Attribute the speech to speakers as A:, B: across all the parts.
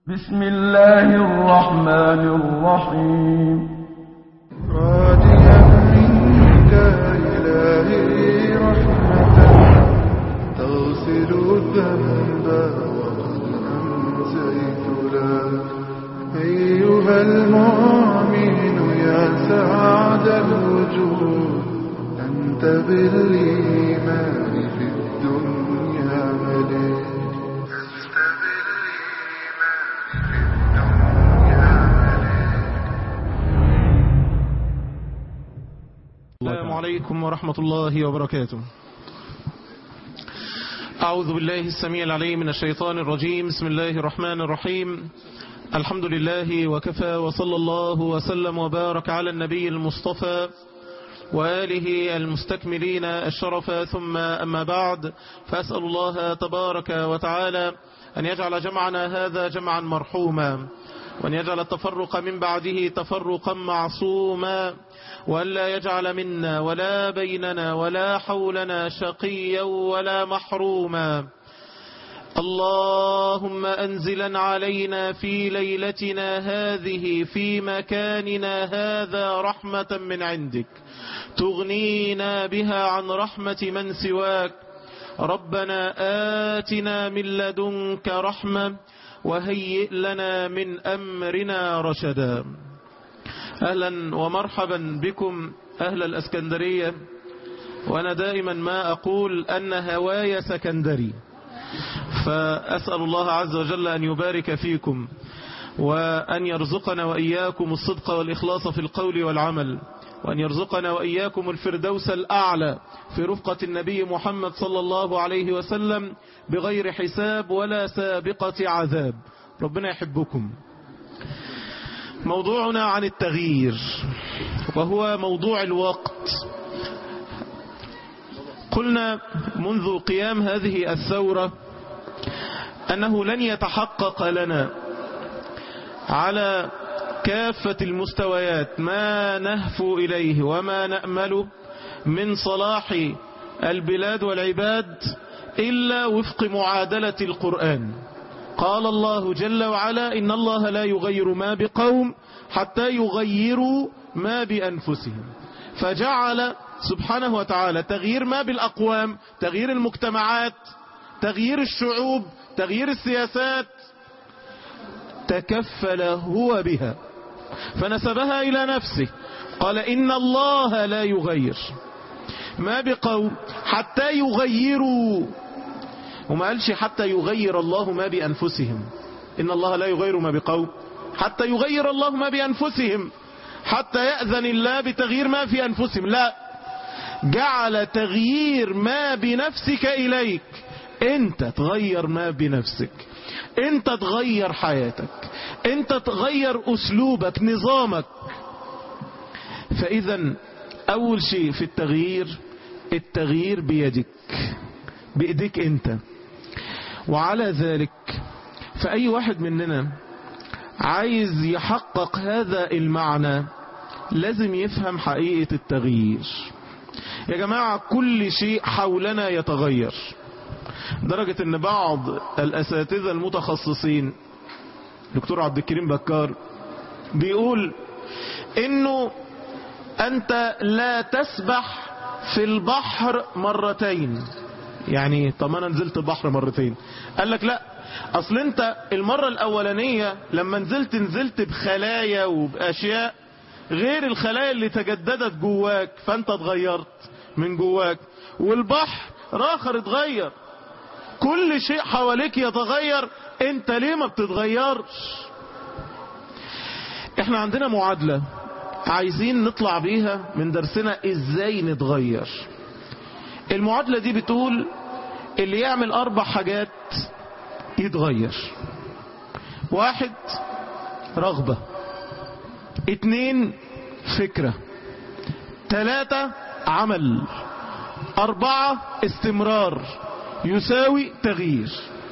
A: بسم الله الرحمن الرحيم
B: راجيا منك إلهي رحمة تغسل الذنب وقد أمسيت لك أيها المؤمن يا سعد الوجود أنت بالإيمان في الدنيا ملك أنت بالإيمان في الدنيا ملك
C: السلام عليكم ورحمة الله وبركاته أعوذ بالله السميع العليم من الشيطان الرجيم بسم الله الرحمن الرحيم الحمد لله وكفى وصلى الله وسلم وبارك على النبي المصطفى وآله المستكملين الشرف ثم أما بعد فأسأل الله تبارك وتعالى أن يجعل جمعنا هذا جمعا مرحوما وأن يجعل التفرق من بعده تفرقا معصوما وأن لا يجعل منا ولا بيننا ولا حولنا شقيا ولا محروما اللهم أنزلا علينا في ليلتنا هذه في مكاننا هذا رحمة من عندك تغنينا بها عن رحمة من سواك ربنا آتنا من لدنك رحمة وهيئ لنا من أمرنا رشدا أهلا ومرحبا بكم أهل الأسكندرية وأنا دائما ما أقول أن هواي سكندري فأسأل الله عز وجل أن يبارك فيكم وأن يرزقنا وإياكم الصدق والإخلاص في القول والعمل وأن يرزقنا وإياكم الفردوس الأعلى في رفقة النبي محمد صلى الله عليه وسلم بغير حساب ولا سابقة عذاب ربنا يحبكم موضوعنا عن التغيير وهو موضوع الوقت قلنا منذ قيام هذه الثورة أنه لن يتحقق لنا على كافة المستويات ما نهفو إليه وما نأمله من صلاح البلاد والعباد إلا وفق معادلة القرآن قال الله جل وعلا إن الله لا يغير ما بقوم حتى يغيروا ما بأنفسهم فجعل سبحانه وتعالى تغيير ما بالأقوام تغيير المجتمعات تغيير الشعوب تغيير السياسات تكفل هو بها فنسبها إلى نفسه قال إن الله لا يغير ما بقوم حتى يغيروا وما قالش حتى يغير الله ما بأنفسهم إن الله لا يغير ما بقوم حتى يغير الله ما بأنفسهم حتى يأذن الله بتغيير ما في أنفسهم لا جعل تغيير ما بنفسك إليك انت تغير ما بنفسك انت تغير حياتك انت تغير اسلوبك نظامك فاذا اول شيء في التغيير التغيير بيدك بايديك انت وعلى ذلك فاي واحد مننا عايز يحقق هذا المعنى لازم يفهم حقيقة التغيير يا جماعة كل شيء حولنا يتغير درجة ان بعض الاساتذة المتخصصين دكتور عبد الكريم بكار بيقول انه انت لا تسبح في البحر مرتين يعني طب انا نزلت البحر مرتين قال لك لا اصل انت المرة الاولانية لما نزلت نزلت بخلايا وباشياء غير الخلايا اللي تجددت جواك فانت اتغيرت من جواك والبحر اخر اتغير كل شيء حواليك يتغير انت ليه ما بتتغيرش احنا عندنا معادلة عايزين نطلع بيها من درسنا ازاي نتغير المعادلة دي بتقول اللي يعمل اربع حاجات يتغير واحد رغبة اتنين فكرة تلاتة عمل اربعة استمرار يساوي تغيير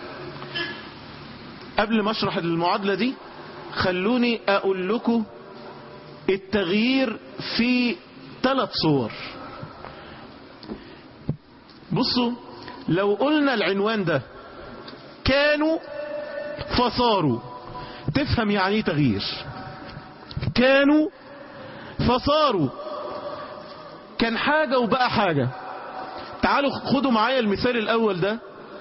C: قبل ما اشرح المعادلة دي خلوني اقول لكم التغيير في ثلاث صور بصوا لو قلنا العنوان ده كانوا فصاروا تفهم يعني ايه تغيير كانوا فصاروا كان حاجة وبقى حاجة تعالوا خدوا معايا المثال الأول ده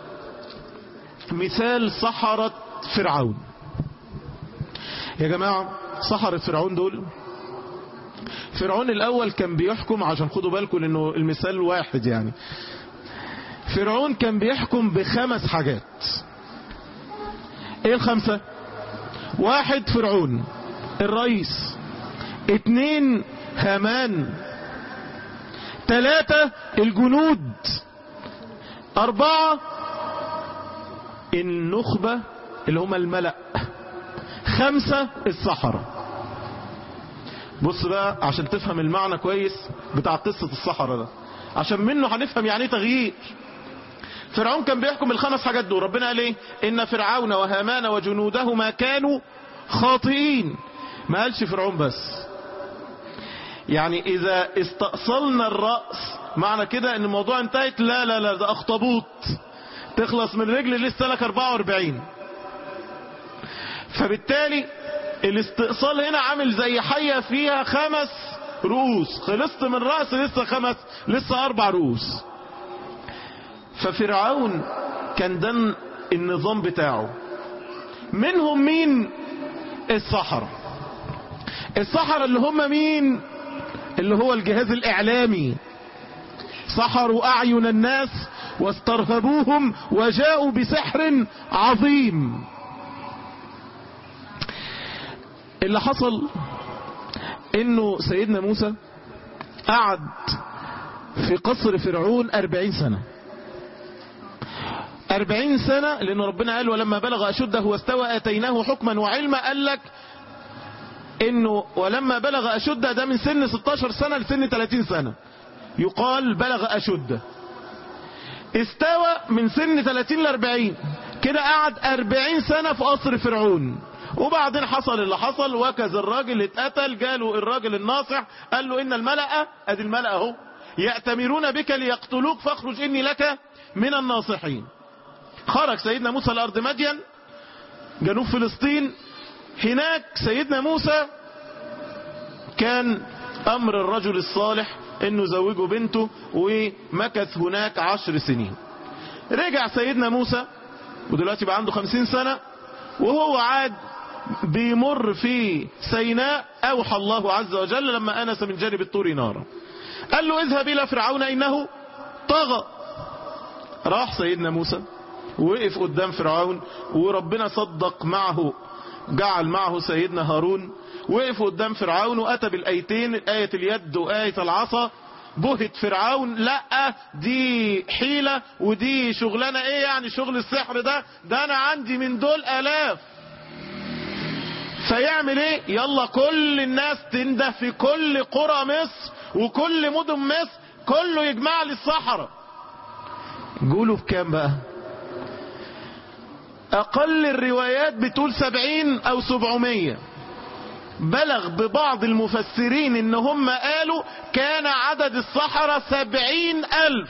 C: مثال سحرة فرعون يا جماعة سحرة فرعون دول فرعون الأول كان بيحكم عشان خدوا بالكم لأنه المثال واحد يعني فرعون كان بيحكم بخمس حاجات ايه الخمسة واحد فرعون الرئيس اتنين هامان تلاتة الجنود أربعة النخبة اللي هم الملأ خمسة الصحراء بص بقى عشان تفهم المعنى كويس بتاع قصة الصحراء ده عشان منه هنفهم يعني ايه تغيير فرعون كان بيحكم الخمس حاجات دول ربنا قال ايه ان فرعون وهامان وجنودهما كانوا خاطئين ما قالش فرعون بس يعني اذا استأصلنا الرأس معنى كده ان الموضوع انتهت لا لا لا ده اخطبوط تخلص من رجل لسه لك 44 فبالتالي الاستئصال هنا عامل زي حية فيها خمس رؤوس خلصت من رأس لسه خمس لسه اربع رؤوس ففرعون كان ده النظام بتاعه منهم مين الصحراء الصحراء اللي هم مين اللي هو الجهاز الاعلامي سحروا اعين الناس واسترهبوهم وجاءوا بسحر عظيم اللي حصل انه سيدنا موسى قعد في قصر فرعون أربعين سنة أربعين سنة لأن ربنا قال ولما بلغ أشده واستوى آتيناه حكما وعلما قال لك إنه ولما بلغ أشده ده من سن 16 سنة لسن 30 سنة يقال بلغ أشده استوى من سن 30 ل 40 كده قعد 40 سنة في قصر فرعون وبعدين حصل اللي حصل وكذا الراجل اتقتل جاله الراجل الناصح قال له ان الملأ ادي الملأ اهو يأتمرون بك ليقتلوك فاخرج اني لك من الناصحين خرج سيدنا موسى لأرض مدين جنوب فلسطين هناك سيدنا موسى كان أمر الرجل الصالح انه زوجه بنته ومكث هناك عشر سنين رجع سيدنا موسى ودلوقتي بقى عنده خمسين سنة وهو عاد بيمر في سيناء أوحى الله عز وجل لما أنس من جانب الطور نارا قال له اذهب إلى فرعون إنه طغى راح سيدنا موسى وقف قدام فرعون وربنا صدق معه جعل معه سيدنا هارون وقف قدام فرعون وأتى بالآيتين آية اليد وآية العصا بهت فرعون لا دي حيلة ودي شغلانة ايه يعني شغل السحر ده ده انا عندي من دول الاف فيعمل ايه يلا كل الناس تنده في كل قرى مصر وكل مدن مصر كله يجمع لي الصحراء قولوا بكام بقى اقل الروايات بتقول سبعين او سبعمية بلغ ببعض المفسرين ان هم قالوا كان عدد الصحراء سبعين الف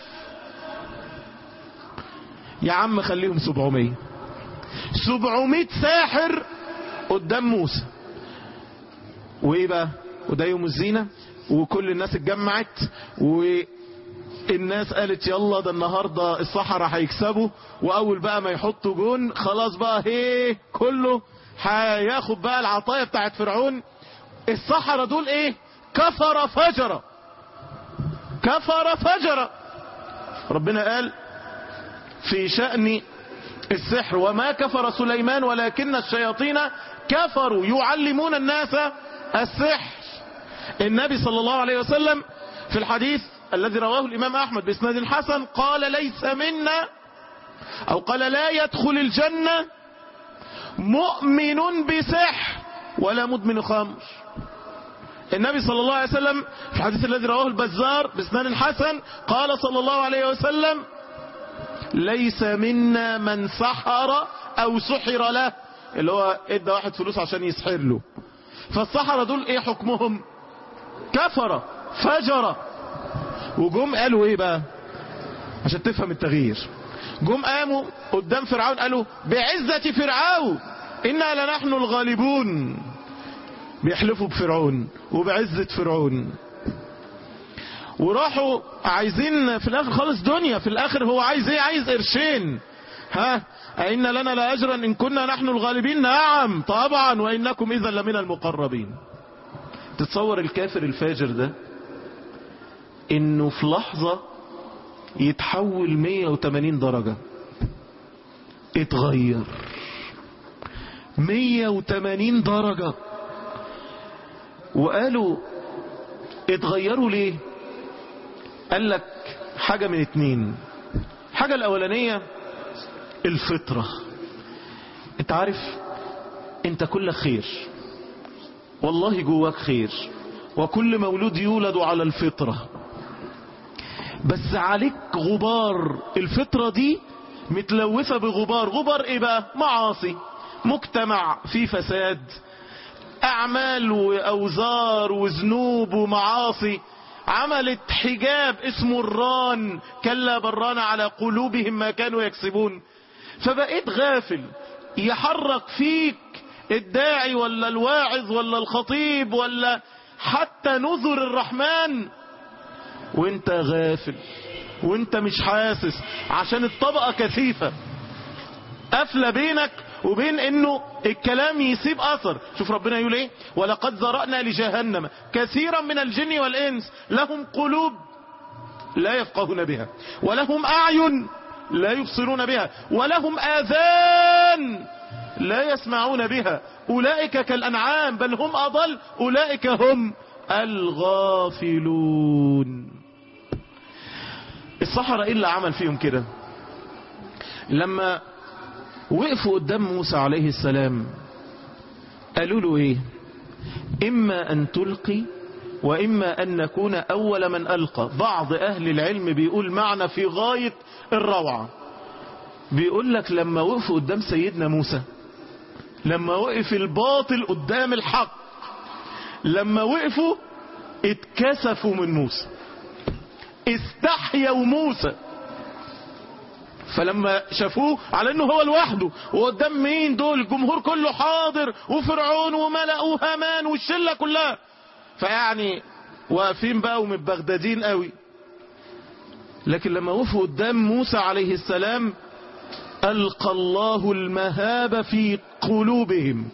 C: يا عم خليهم سبعمية سبعمية ساحر قدام موسى وايه بقى وده يوم الزينة وكل الناس اتجمعت والناس قالت يلا ده النهاردة الصحراء هيكسبوا واول بقى ما يحطوا جون خلاص بقى هيه كله هياخد بقى العطايا بتاعت فرعون الصحراء دول ايه كفر فجر كفر فجر ربنا قال في شأن السحر وما كفر سليمان ولكن الشياطين كفروا يعلمون الناس السحر النبي صلى الله عليه وسلم في الحديث الذي رواه الإمام أحمد بإسناد حسن قال ليس منا أو قال لا يدخل الجنة مؤمن بسحر ولا مدمن خمر النبي صلى الله عليه وسلم في الحديث الذي رواه البزار بإسناد حسن قال صلى الله عليه وسلم ليس منا من سحر أو سحر له اللي هو ادى واحد فلوس عشان يسحر له فالسحرة دول ايه حكمهم كفر فجر وجم قالوا ايه بقى عشان تفهم التغيير جم قاموا قدام فرعون قالوا بعزة فرعون إنا لنحن الغالبون بيحلفوا بفرعون وبعزة فرعون وراحوا عايزين في الاخر خالص دنيا في الاخر هو عايز ايه عايز قرشين ها أئن لنا لأجرا إن كنا نحن الغالبين نعم طبعا وإنكم إذا لمن المقربين تتصور الكافر الفاجر ده إنه في لحظة يتحول 180 درجة اتغير 180 درجة وقالوا اتغيروا ليه قال لك حاجة من اتنين حاجة الأولانية الفطرة انت عارف انت كل خير والله جواك خير وكل مولود يولد على الفطرة بس عليك غبار الفطرة دي متلوثة بغبار غبار ايه بقى معاصي مجتمع فيه فساد اعمال واوزار وذنوب ومعاصي عملت حجاب اسمه الران كلا بران على قلوبهم ما كانوا يكسبون فبقيت غافل يحرك فيك الداعي ولا الواعظ ولا الخطيب ولا حتى نذر الرحمن وانت غافل وانت مش حاسس عشان الطبقة كثيفة قافله بينك وبين انه الكلام يسيب اثر شوف ربنا يقول ايه ولقد ذرأنا لجهنم كثيرا من الجن والانس لهم قلوب لا يفقهون بها ولهم اعين لا يبصرون بها ولهم اذان لا يسمعون بها اولئك كالانعام بل هم اضل اولئك هم الغافلون الصحراء ايه اللي عمل فيهم كده لما وقفوا قدام موسى عليه السلام قالوا له ايه اما ان تلقي واما ان نكون اول من القى بعض اهل العلم بيقول معنى في غاية الروعة بيقول لك لما وقفوا قدام سيدنا موسى لما وقف الباطل قدام الحق لما وقفوا اتكسفوا من موسى استحيوا موسى فلما شافوه على انه هو لوحده وقدام مين دول الجمهور كله حاضر وفرعون وملأ وهامان والشلة كلها فيعني واقفين بقى ومتبغدادين قوي لكن لما وقفوا قدام موسى عليه السلام ألقى الله المهاب في قلوبهم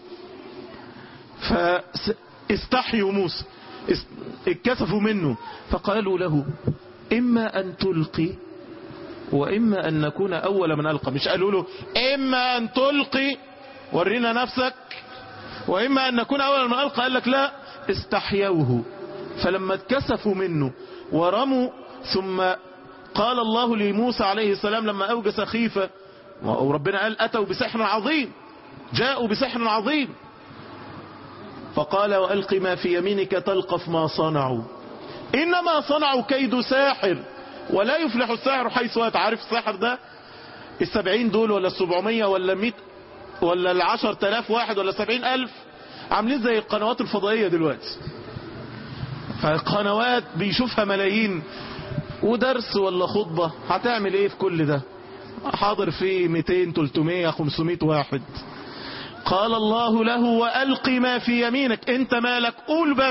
C: فاستحيوا موسى اتكسفوا منه فقالوا له إما أن تلقي وإما أن نكون أول من ألقى مش قالوا له إما أن تلقي ورينا نفسك وإما أن نكون أول من ألقى قال لك لا استحيوه فلما اتكسفوا منه ورموا ثم قال الله لموسى عليه السلام لما أوجس خيفة وربنا قال أتوا بسحر عظيم جاءوا بسحر عظيم فقال وألق ما في يمينك تلقف ما صنعوا إنما صنعوا كيد ساحر ولا يفلح الساحر حيث أتى عارف الساحر ده السبعين دول ولا السبعمية ولا مئة ولا العشر تلاف واحد ولا سبعين ألف عاملين زي القنوات الفضائية دلوقتي فالقنوات بيشوفها ملايين ودرس ولا خطبة هتعمل ايه في كل ده حاضر فيه 200 300 500 واحد قال الله له وألق ما في يمينك انت مالك قول بس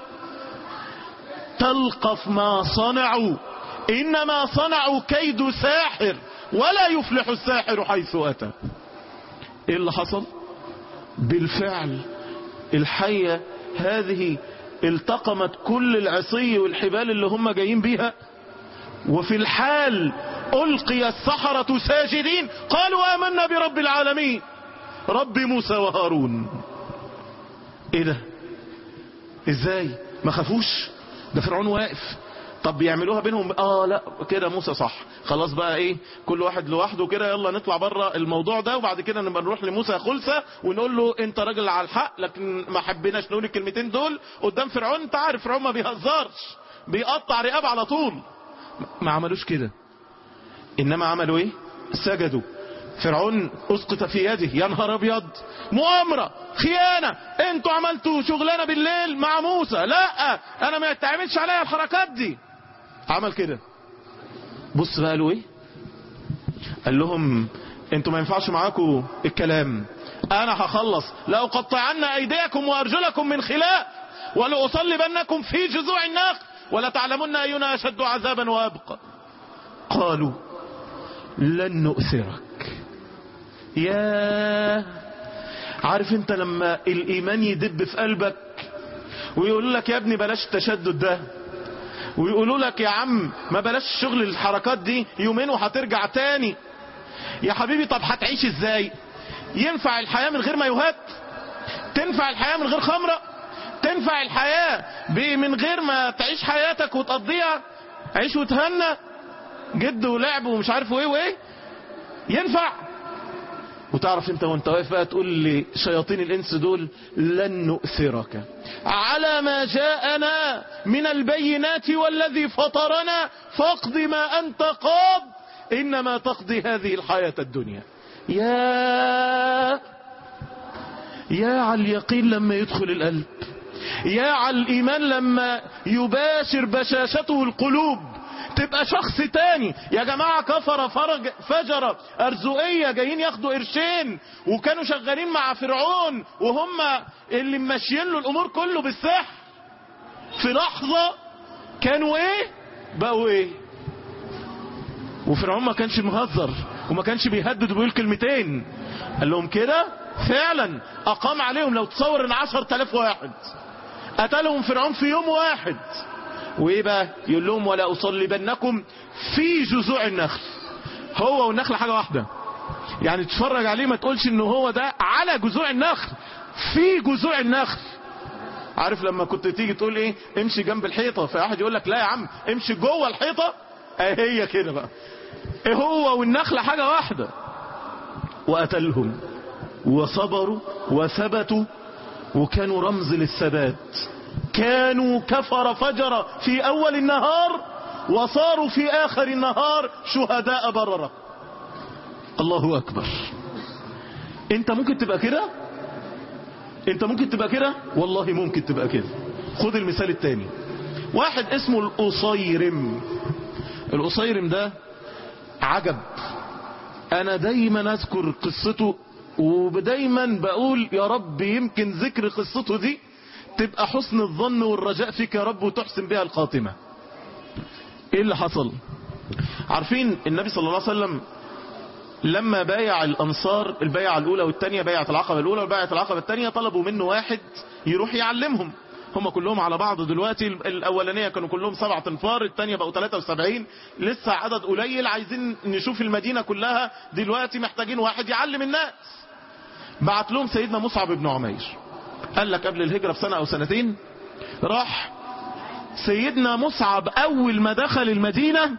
C: تلقف ما صنعوا إنما صنعوا كيد ساحر ولا يفلح الساحر حيث أتى إيه اللي حصل بالفعل الحية هذه التقمت كل العصي والحبال اللي هم جايين بيها وفي الحال ألقي السحرة ساجدين قالوا آمنا برب العالمين رب موسى وهارون ايه ده ازاي ما خافوش ده فرعون واقف طب بيعملوها بينهم اه لا كده موسى صح خلاص بقى ايه كل واحد لوحده كده يلا نطلع بره الموضوع ده وبعد كده نبقى نروح لموسى خلصة ونقول له انت راجل على الحق لكن ما حبيناش نقول الكلمتين دول قدام فرعون انت عارف فرعون ما بيهزرش بيقطع رقاب على طول ما عملوش كده انما عملوا ايه سجدوا فرعون اسقط في يده يا نهار ابيض مؤامرة خيانة انتوا عملتوا شغلانة بالليل مع موسى لا انا ما يتعملش عليا الحركات دي عمل كده بص بقى قالوا ايه قال لهم انتوا ما ينفعش معاكم الكلام انا هخلص لاقطعن ايديكم وارجلكم من خلاف ولاصلبنكم في جذوع النخل ولتعلمن اينا اشد عذابا وابقى قالوا لن نؤثرك يا عارف انت لما الايمان يدب في قلبك ويقول لك يا ابني بلاش التشدد ده ويقولوا لك يا عم ما بلاش شغل الحركات دي يومين وهترجع تاني يا حبيبي طب هتعيش ازاي ينفع الحياة من غير مايوهات تنفع الحياة من غير خمرة تنفع الحياة ب- من غير ما تعيش حياتك وتقضيها عيش وتهنى جد ولعب ومش عارف ايه وايه ينفع وتعرف انت وانت واقف بقى تقول لشياطين الانس دول لن نؤثرك على ما جاءنا من البينات والذي فطرنا فاقض ما انت قاض انما تقضي هذه الحياة الدنيا يا يا على اليقين لما يدخل القلب يا على الايمان لما يباشر بشاشته القلوب تبقى شخص تاني يا جماعة كفر فرج فجر أرزقية جايين ياخدوا قرشين وكانوا شغالين مع فرعون وهم اللي ماشيين له الأمور كله بالسحر في لحظة كانوا ايه بقوا ايه وفرعون ما كانش مهزر وما كانش بيهدد وبيقول كلمتين قال لهم كده فعلا أقام عليهم لو تصور ان عشر تلاف واحد قتلهم فرعون في يوم واحد وايه بقى يقول لهم ولا اصلبنكم في جذوع النخل هو والنخل حاجة واحدة يعني تتفرج عليه ما تقولش ان هو ده على جذوع النخل في جذوع النخل عارف لما كنت تيجي تقول ايه امشي جنب الحيطة فواحد يقول لك لا يا عم امشي جوه الحيطة اه هي كده بقى ايه هو والنخلة حاجة واحدة وقتلهم وصبروا وثبتوا وكانوا رمز للثبات كانوا كفر فجر في اول النهار وصاروا في اخر النهار شهداء بررة الله اكبر انت ممكن تبقى كده انت ممكن تبقى كده والله ممكن تبقى كده خد المثال التاني واحد اسمه القصيرم القصيرم ده عجب انا دايما اذكر قصته ودايما بقول يا رب يمكن ذكر قصته دي تبقى حسن الظن والرجاء فيك يا رب وتحسن بها الخاتمة ايه اللي حصل عارفين النبي صلى الله عليه وسلم لما بايع الانصار البيعة الاولى والثانية بيعة العقبة الاولى والبيعة العقبة الثانية طلبوا منه واحد يروح يعلمهم هم كلهم على بعض دلوقتي الاولانية كانوا كلهم سبعة انفار الثانية بقوا 73 لسه عدد قليل عايزين نشوف المدينة كلها دلوقتي محتاجين واحد يعلم الناس بعت لهم سيدنا مصعب بن عمير قال لك قبل الهجرة بسنة او سنتين راح سيدنا مصعب اول ما دخل المدينة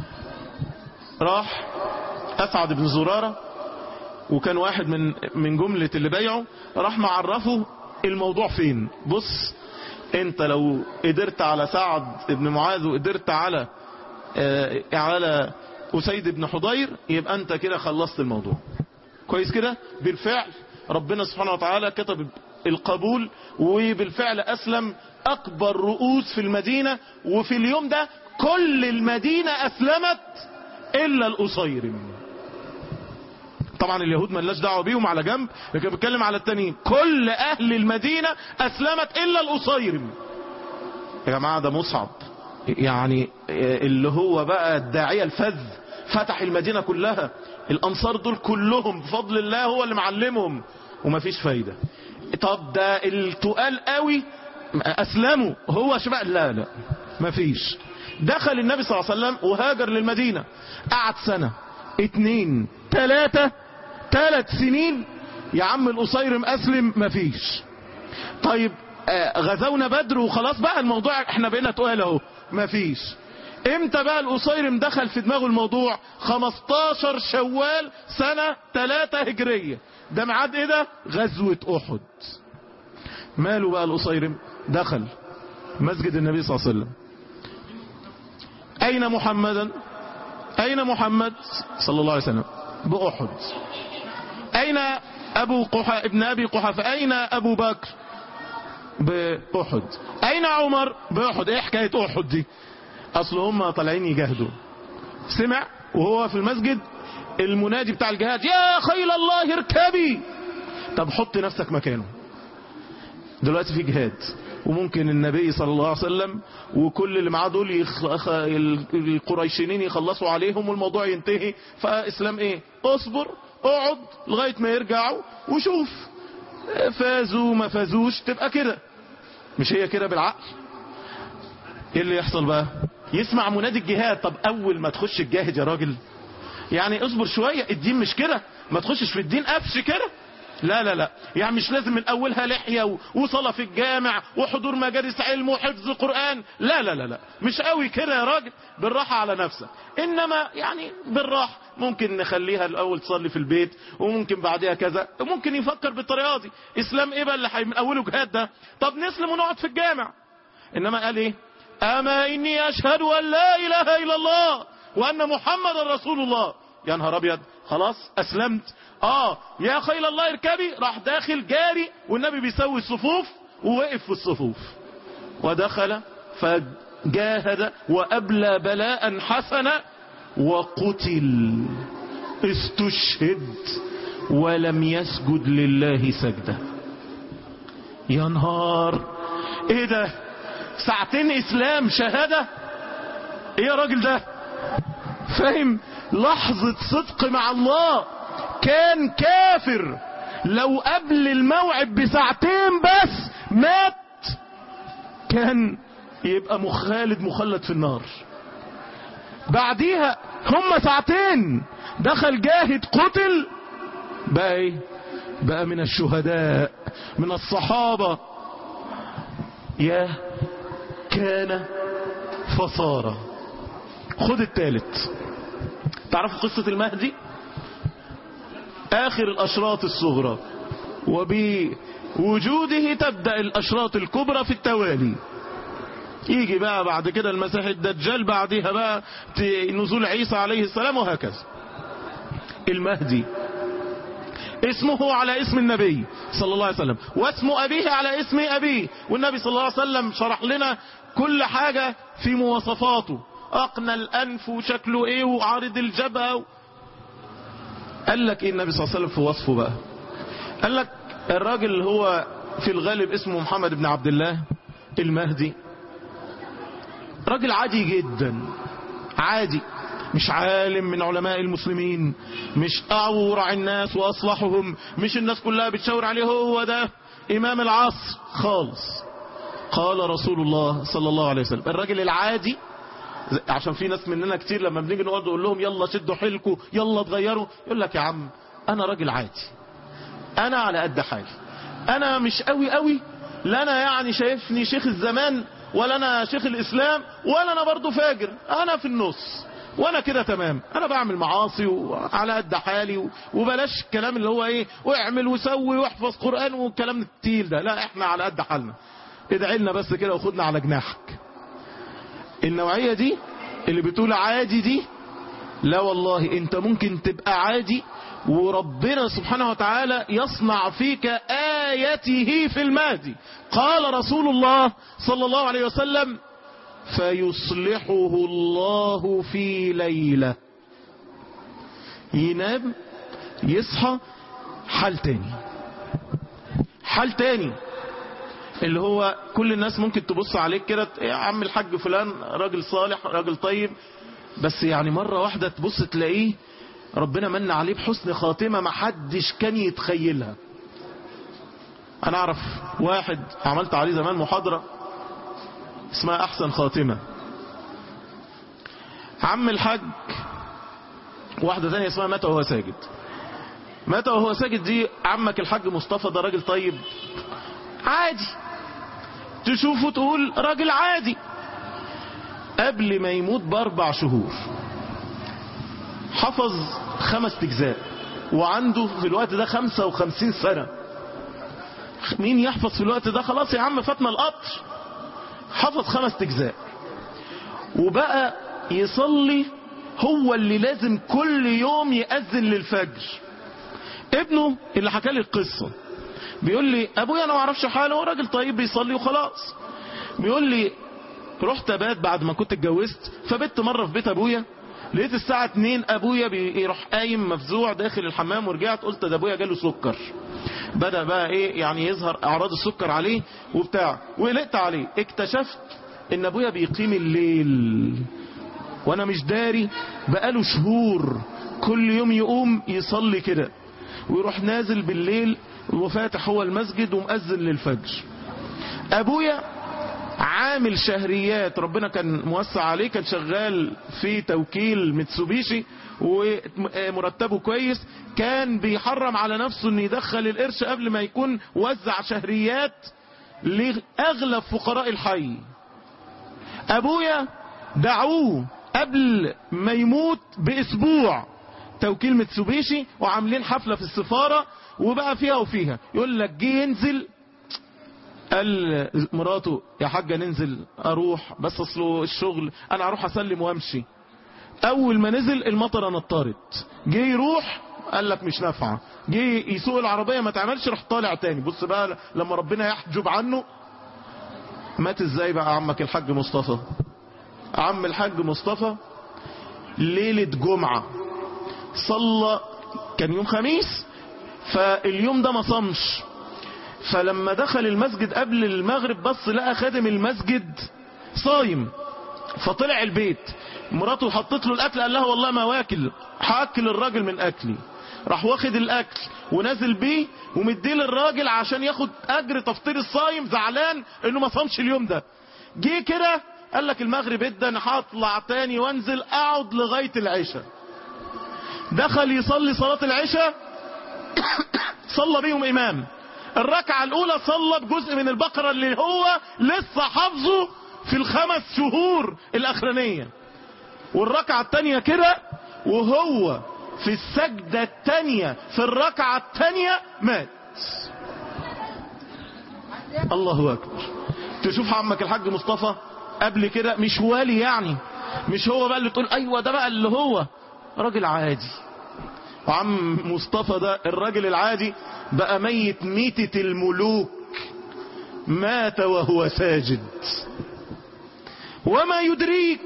C: راح اسعد بن زرارة وكان واحد من من جملة اللي بايعه راح معرفه الموضوع فين بص انت لو قدرت على سعد بن معاذ وقدرت على آه على أسيد بن حضير يبقى انت كده خلصت الموضوع كويس كده بالفعل ربنا سبحانه وتعالى كتب القبول وبالفعل أسلم أكبر رؤوس في المدينة وفي اليوم ده كل المدينة أسلمت إلا الأصيرم طبعا اليهود ملناش دعوه بيهم على جنب لكن بتكلم على التانيين كل أهل المدينة أسلمت إلا الأصيرم يا جماعة ده مصعب يعني اللي هو بقى الداعية الفذ فتح المدينة كلها الأنصار دول كلهم بفضل الله هو اللي معلمهم ومفيش فايدة طب ده التقال قوي أسلموا هو شباب لا لا مفيش دخل النبي صلى الله عليه وسلم وهاجر للمدينة قعد سنة اتنين تلاتة تلات سنين يا عم القصيرم أسلم مفيش طيب آه غزونا بدر وخلاص بقى الموضوع احنا بقينا تقال اهو مفيش امتى بقى القصيرم دخل في دماغه الموضوع 15 شوال سنة 3 هجرية ده ميعاد ايه ده غزوة احد ماله بقى القصيرم دخل مسجد النبي صلى الله عليه وسلم اين محمدا اين محمد صلى الله عليه وسلم باحد اين ابو قحا ابن ابي قحافه اين ابو بكر باحد اين عمر باحد ايه حكايه احد دي اصل هم طالعين يجاهدوا سمع وهو في المسجد المنادي بتاع الجهاد يا خيل الله اركبي طب حط نفسك مكانه دلوقتي في جهاد وممكن النبي صلى الله عليه وسلم وكل اللي معاه دول يخ... خ- ال- القريشيين يخلصوا عليهم والموضوع ينتهي فاسلام ايه اصبر اقعد لغايه ما يرجعوا وشوف فازوا ما فازوش تبقى كده مش هي كده بالعقل ايه اللي يحصل بقى يسمع منادي الجهاد طب اول ما تخش تجاهد يا راجل يعني اصبر شوية الدين مش كده ما تخشش في الدين قفش كده لا لا لا يعني مش لازم من اولها لحية و- وصلاة في الجامع وحضور مجالس علم وحفظ قرآن لا لا لا لا مش قوي كده يا راجل بالراحة على نفسك انما يعني بالراحة ممكن نخليها الاول تصلي في البيت وممكن بعدها كذا وممكن يفكر بالطريقة دي اسلام ايه بقى اللي حي- من اوله جهاد ده طب نسلم ونقعد في الجامع انما قال ايه اما اني اشهد ان لا اله الا الله وان محمد رسول الله يا نهار ابيض خلاص اسلمت اه يا خيل الله اركبي راح داخل جاري والنبي بيسوي الصفوف ووقف في الصفوف ودخل فجاهد وابلى بلاء حسنا وقتل استشهد ولم يسجد لله سجده يا نهار ايه ده ساعتين اسلام شهادة ايه يا راجل ده فاهم لحظة صدق مع الله كان كافر لو قبل الموعد بساعتين بس مات كان يبقى مخالد مخلد في النار بعديها هم ساعتين دخل جاهد قتل بقى ايه بقى من الشهداء من الصحابة يا كان فصار خد الثالث تعرفوا قصة المهدي آخر الأشراط الصغرى وبوجوده تبدأ الأشراط الكبرى في التوالي يجي بقى بعد كده المسيح الدجال بعدها بقى ت- نزول عيسى عليه السلام وهكذا المهدي اسمه على اسم النبي صلى الله عليه وسلم واسم أبيه على اسم أبيه والنبي صلى الله عليه وسلم شرح لنا كل حاجة في مواصفاته أقنى الأنف وشكله إيه وعارض الجبهة و... قال لك إيه النبي صلى الله عليه وسلم في وصفه بقى قال لك الراجل اللي هو في الغالب اسمه محمد بن عبد الله المهدي راجل عادي جدا عادي مش عالم من علماء المسلمين مش أورع الناس وأصلحهم مش الناس كلها بتشاور عليه هو ده إمام العصر خالص قال رسول الله صلى الله عليه وسلم الراجل العادي عشان في ناس مننا كتير لما بنيجي نقعد نقول لهم يلا شدوا حيلكم يلا تغيروا يقول لك يا عم انا راجل عادي انا على قد حالي انا مش قوي قوي لا انا يعني شايفني شيخ الزمان ولا انا شيخ الاسلام ولا انا برضو فاجر انا في النص وانا كده تمام انا بعمل معاصي وعلى قد حالي و- وبلاش الكلام اللي هو ايه واعمل وسوي واحفظ قرآن والكلام التقيل ده لا احنا على قد حالنا ادعي لنا بس كده وخدنا على جناحك النوعية دي اللي بتقول عادي دي لا والله انت ممكن تبقى عادي وربنا سبحانه وتعالى يصنع فيك آيته في المهدي قال رسول الله صلى الله عليه وسلم فيصلحه الله في ليلة ينام يصحى حال تاني حال تاني اللي هو كل الناس ممكن تبص عليك كده يا عم الحاج فلان راجل صالح راجل طيب بس يعني مرة واحدة تبص تلاقيه ربنا من عليه بحسن خاتمة ما حدش كان يتخيلها انا اعرف واحد عملت عليه زمان محاضرة اسمها احسن خاتمة عم الحاج واحدة ثانية اسمها مات وهو ساجد مات وهو ساجد دي عمك الحاج مصطفى ده راجل طيب عادي تشوفه تقول راجل عادي قبل ما يموت باربع شهور حفظ خمس اجزاء وعنده في الوقت ده خمسة وخمسين سنة مين يحفظ في الوقت ده خلاص يا عم فاتنا القطر حفظ خمس اجزاء وبقى يصلي هو اللي لازم كل يوم يأذن للفجر ابنه اللي حكى لي القصة بيقول لي ابويا انا ما اعرفش حاله هو راجل طيب بيصلي وخلاص بيقول لي رحت ابات بعد ما كنت اتجوزت فبت مرة في بيت ابويا لقيت الساعة 2 ابويا بيروح قايم مفزوع داخل الحمام ورجعت قلت ده ابويا جاله سكر بدأ بقى ايه يعني يظهر اعراض السكر عليه وبتاع وقلقت عليه اكتشفت ان ابويا بيقيم الليل وانا مش داري بقاله شهور كل يوم يقوم يصلي كده ويروح نازل بالليل وفاتح هو المسجد ومأذن للفجر ابويا عامل شهريات ربنا كان موسع عليه كان شغال في توكيل متسوبيشي ومرتبه كويس كان بيحرم على نفسه انه يدخل القرش قبل ما يكون وزع شهريات لاغلب فقراء الحي ابويا دعوه قبل ما يموت باسبوع توكيل متسوبيشي وعاملين حفلة في السفارة وبقى فيها وفيها يقول لك جه ينزل قال مراته يا حاجة ننزل اروح بس اصله الشغل انا اروح اسلم وامشي اول ما نزل المطره نطرت جه يروح قال لك مش نافعه جه يسوق العربيه ما تعملش راح طالع تاني بص بقى لما ربنا يحجب عنه مات ازاي بقى عمك الحاج مصطفى عم الحاج مصطفى ليله جمعه صلى كان يوم خميس فاليوم ده ما صمش فلما دخل المسجد قبل المغرب بص لقى خادم المسجد صايم فطلع البيت مراته حطت له الاكل قال لها والله ما واكل هاكل الراجل من اكلي راح واخد الاكل ونازل بيه ومديه للراجل عشان ياخد اجر تفطير الصايم زعلان انه ما صامش اليوم ده جه كده قال لك المغرب ادى انا هطلع تاني وانزل اقعد لغايه العشاء دخل يصلي صلاه العشاء صلى بيهم امام الركعة الأولى صلى بجزء من البقرة اللي هو لسه حافظه في الخمس شهور الأخرانية والركعة التانية كده وهو في السجدة التانية في الركعة التانية مات الله أكبر تشوف عمك الحاج مصطفى قبل كده مش والي يعني مش هو بقى اللي تقول أيوة ده بقى اللي هو راجل عادي وعم مصطفى ده الراجل العادي بقى ميت ميتة الملوك مات وهو ساجد وما يدريك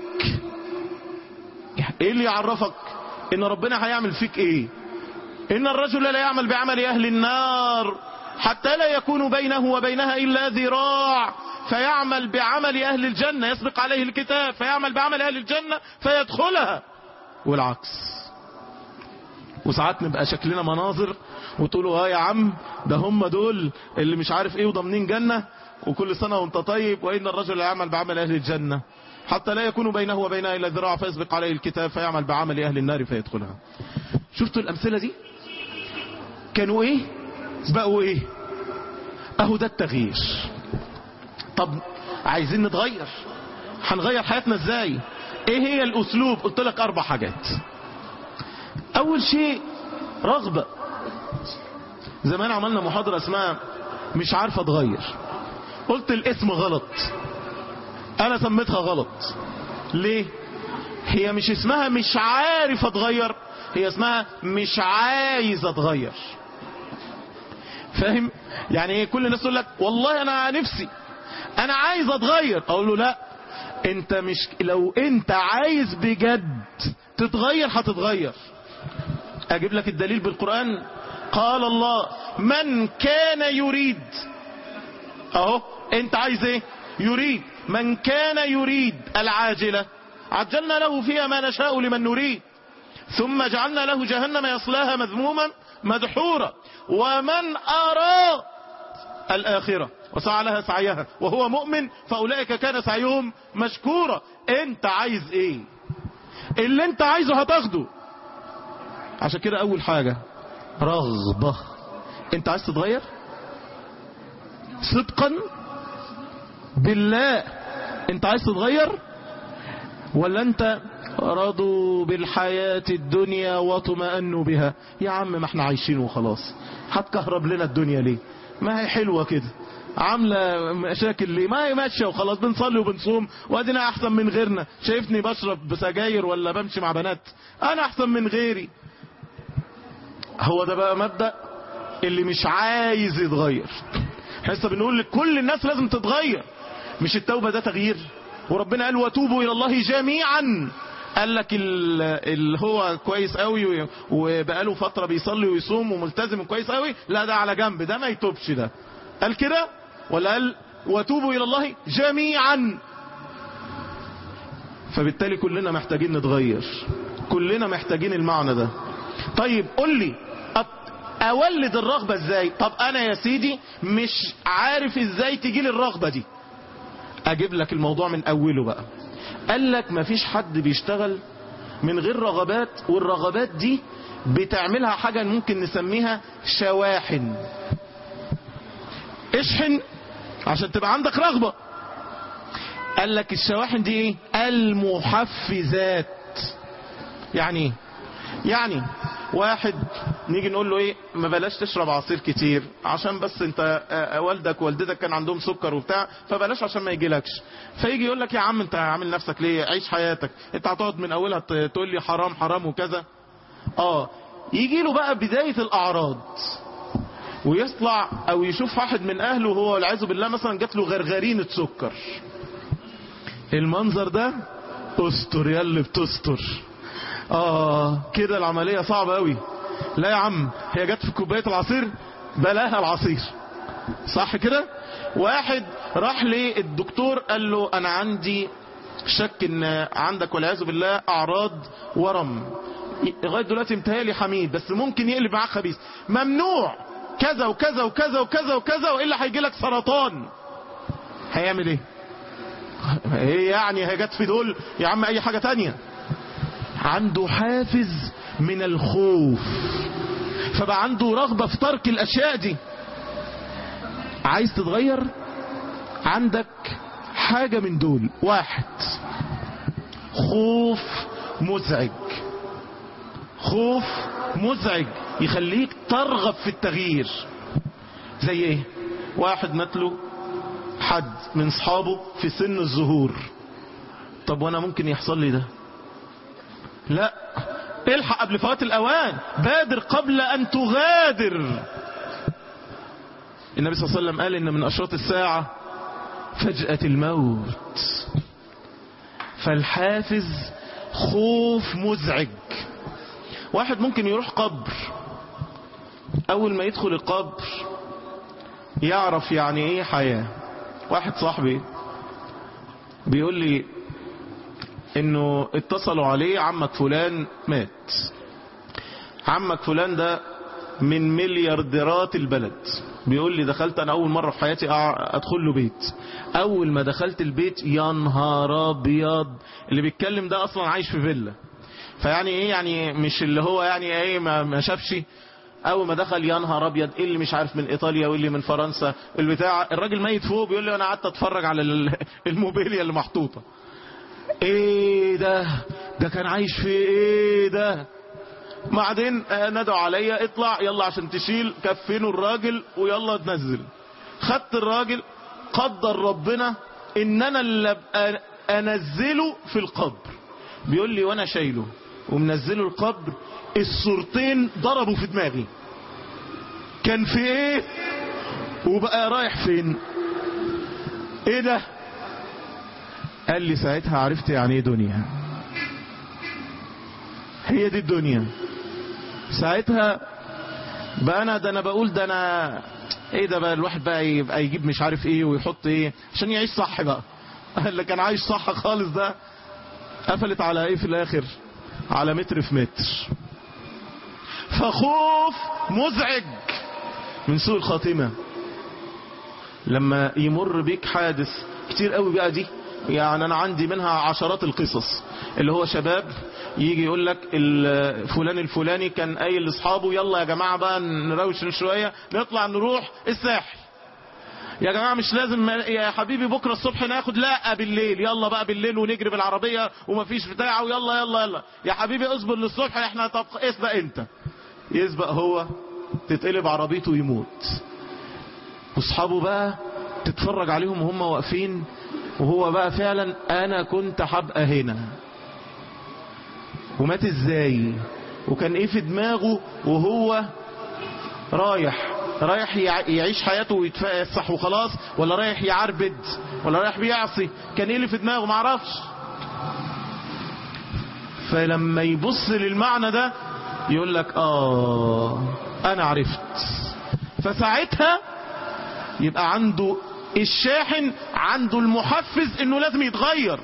C: ايه اللي يعرفك ان ربنا هيعمل فيك ايه ان الرجل لا يعمل بعمل اهل النار حتى لا يكون بينه وبينها الا ذراع فيعمل بعمل اهل الجنة يسبق عليه الكتاب فيعمل بعمل اهل الجنة فيدخلها والعكس وساعات نبقى شكلنا مناظر وتقولوا اه يا عم ده هم دول اللي مش عارف ايه وضامنين جنة وكل سنة وانت طيب وإن الرجل يعمل بعمل أهل الجنة حتى لا يكون بينه وبينها إلا ذراع فيسبق عليه الكتاب فيعمل بعمل أهل النار فيدخلها شفتوا الأمثلة دي كانوا ايه بقوا ايه اهو ده التغيير طب عايزين نتغير هنغير حياتنا ازاي ايه هي الاسلوب قلت لك اربع حاجات اول شيء رغبة زمان عملنا محاضرة اسمها مش عارفة اتغير قلت الاسم غلط انا سميتها غلط ليه هي مش اسمها مش عارف اتغير هي اسمها مش عايز اتغير فاهم يعني ايه كل الناس تقول لك والله انا نفسي انا عايز اتغير اقول له لا انت مش لو انت عايز بجد تتغير هتتغير اجيب لك الدليل بالقرآن قال الله من كان يريد اهو انت عايز ايه يريد من كان يريد العاجلة عجلنا له فيها ما نشاء لمن نريد ثم جعلنا له جهنم يصلاها مذموما مدحورا ومن أراد الآخرة وسعى لها سعيها وهو مؤمن فأولئك كان سعيهم مشكورا انت عايز ايه اللي انت عايزه هتاخده عشان كده اول حاجة رغبة انت عايز تتغير صدقا بالله انت عايز تتغير ولا انت رضوا بالحياة الدنيا واطمأنوا بها يا عم ما احنا عايشين وخلاص هتكهرب لنا الدنيا ليه ما هي حلوة كده عاملة مشاكل ليه ما هي ماشية وخلاص بنصلي وبنصوم وادينا احسن من غيرنا شايفني بشرب بسجاير ولا بمشي مع بنات انا احسن من غيري هو ده بقى مبدأ اللي مش عايز يتغير لسه بنقول لكل الناس لازم تتغير مش التوبة ده تغيير وربنا قال وتوبوا إلى الله جميعا قال لك ال- اللي هو كويس قوي وبقاله فترة بيصلي ويصوم وملتزم كويس قوي لا ده على جنب ده ما يتوبش ده قال كده ولا قال وتوبوا الى الله جميعا فبالتالي كلنا محتاجين نتغير كلنا محتاجين المعنى ده طيب قول لي أط- اولد الرغبة ازاي طب انا يا سيدي مش عارف ازاي تجي لي الرغبة دي اجيب لك الموضوع من اوله بقى قال لك مفيش حد بيشتغل من غير رغبات والرغبات دي بتعملها حاجة ممكن نسميها شواحن اشحن عشان تبقى عندك رغبة قال لك الشواحن دي ايه المحفزات يعني ايه يعني واحد نيجي نقول له ايه ما بلاش تشرب عصير كتير عشان بس انت آه، والدك والدتك كان عندهم سكر وبتاع فبلاش عشان ما يجيلكش فيجي يقول لك يا عم انت عامل نفسك ليه عيش حياتك انت هتقعد من اولها ت- تقول لي حرام حرام وكذا اه يجي له بقى بداية الاعراض ويطلع او يشوف واحد من اهله وهو والعياذ بالله مثلا جات له غرغرينة سكر المنظر ده استر يا اللي بتستر اه كده العملية صعبة قوي لا يا عم هي جت في كوباية العصير بلاها العصير صح كده واحد راح للدكتور قال له انا عندي شك ان عندك والعياذ بالله اعراض ورم لغايه دلوقتي متهيألي حميد بس ممكن يقلب معاك خبيث ممنوع كذا وكذا وكذا وكذا وكذا والا هيجي لك سرطان هيعمل ايه ايه يعني هي جت في دول يا عم اي حاجه تانية عنده حافز من الخوف فبقى عنده رغبة في ترك الأشياء دي عايز تتغير عندك حاجة من دول واحد خوف مزعج خوف مزعج يخليك ترغب في التغيير زي ايه واحد متله حد من صحابه في سن الظهور طب وانا ممكن يحصل لي ده لا الحق قبل فوات الاوان بادر قبل ان تغادر النبي صلى الله عليه وسلم قال ان من اشراط الساعة فجأة الموت فالحافز خوف مزعج واحد ممكن يروح قبر اول ما يدخل القبر يعرف يعني ايه حياة واحد صاحبي بيقول لي انه اتصلوا عليه عمك فلان مات عمك فلان ده من مليارديرات البلد بيقول لي دخلت انا اول مرة في حياتي أع- ادخل له بيت اول ما دخلت البيت يا نهار ابيض اللي بيتكلم ده اصلا عايش في فيلا فيعني ايه يعني مش اللي هو يعني ايه ما, ما شافش اول ما دخل يا نهار ابيض إيه اللي مش عارف من ايطاليا واللي من فرنسا البتاع الراجل ميت فوق بيقول لي انا قعدت اتفرج على ال- الموبيليا اللي محطوطه ايه ده ده كان عايش في ايه ده بعدين آه، نادوا عليا اطلع يلا عشان تشيل كفنوا الراجل ويلا تنزل خدت الراجل قدر ربنا ان انا اللي ابقى انزله في القبر بيقول لي وانا شايله ومنزله القبر الصورتين ضربوا في دماغي كان في ايه وبقى رايح فين ايه ده قال لي ساعتها عرفت يعني ايه دنيا هي دي الدنيا ساعتها بقى انا ده انا بقول ده انا ايه ده بقى الواحد بقى يبقى يجيب مش عارف ايه ويحط ايه عشان يعيش صح بقى اللي كان عايش صح خالص ده قفلت على ايه في الاخر على متر في متر فخوف مزعج من سوء الخاتمة لما يمر بيك حادث كتير قوي بقى دي يعني انا عندي منها عشرات القصص اللي هو شباب يجي يقول لك ال- فلان الفلاني كان قايل لاصحابه يلا يا جماعه بقى نروش شويه نطلع نروح الساحل يا جماعه مش لازم يا حبيبي بكره الصبح ناخد لا بالليل يلا بقى بالليل ونجري بالعربيه ومفيش بتاع ويلا يلا يلا يا حبيبي اصبر للصبح احنا طب اسبق انت يسبق هو تتقلب عربيته ويموت واصحابه بقى تتفرج عليهم وهم واقفين وهو بقى فعلا انا كنت هبقى هنا ومات ازاي وكان ايه في دماغه وهو رايح رايح يع- يعيش حياته ويتفسح وخلاص ولا رايح يعربد ولا رايح بيعصي كان ايه اللي في دماغه معرفش فلما يبص للمعنى ده يقول لك اه انا عرفت فساعتها يبقى عنده الشاحن عنده المحفز انه لازم يتغير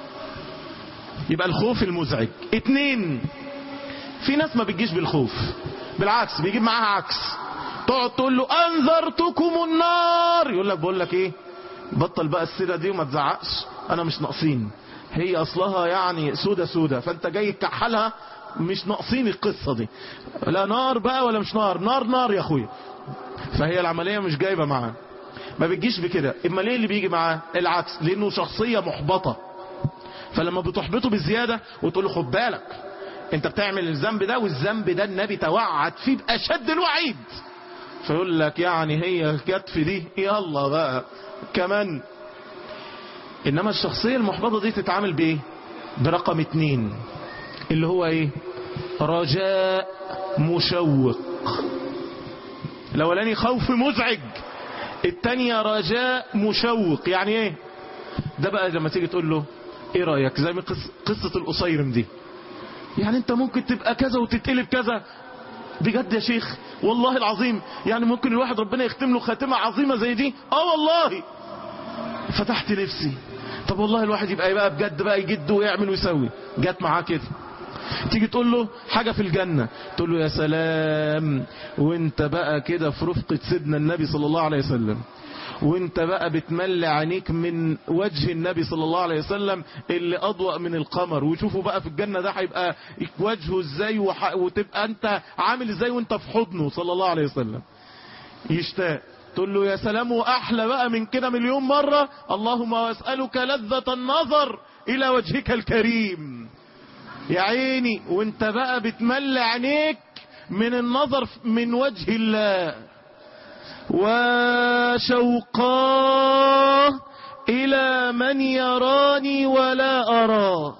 C: يبقى الخوف المزعج اتنين في ناس ما بتجيش بالخوف بالعكس بيجيب معاها عكس تقعد تقول له انذرتكم النار يقول لك بقول لك ايه بطل بقى السيره دي وما تزعقش انا مش ناقصين هي اصلها يعني سودة سودة فانت جاي تكحلها مش ناقصين القصة دي لا نار بقى ولا مش نار نار نار يا اخويا فهي العملية مش جايبة معاه ما بتجيش بكده اما ليه اللي بيجي معاه العكس لانه شخصية محبطة فلما بتحبطه بزيادة وتقول له خد بالك انت بتعمل الذنب ده والذنب ده النبي توعد فيه باشد الوعيد فيقول لك يعني هي جت في دي يلا بقى كمان انما الشخصية المحبطة دي تتعامل بايه برقم اتنين اللي هو ايه رجاء مشوق الاولاني خوف مزعج التانية رجاء مشوق يعني ايه ده بقى لما تيجي تقول له ايه رأيك زي ما قص- قصة القصيرم دي يعني انت ممكن تبقى كذا وتتقلب كذا بجد يا شيخ والله العظيم يعني ممكن الواحد ربنا يختم له خاتمة عظيمة زي دي اه والله فتحت نفسي طب والله الواحد يبقى يبقى بجد بقى يجد ويعمل ويسوي جت معاه كده تيجي تقول له حاجة في الجنة تقول له يا سلام وانت بقى كده في رفقة سيدنا النبي صلى الله عليه وسلم وانت بقى بتملي عينيك من وجه النبي صلى الله عليه وسلم اللي اضوأ من القمر وشوفوا بقى في الجنة ده هيبقى وجهه ازاي وح... وتبقى انت عامل ازاي وانت في حضنه صلى الله عليه وسلم يشتاق تقول له يا سلام واحلى بقى من كده مليون مرة اللهم واسألك لذة النظر الى وجهك الكريم يا عيني وانت بقى بتملي عينيك من النظر من وجه الله وشوقاه إلى من يراني ولا أراه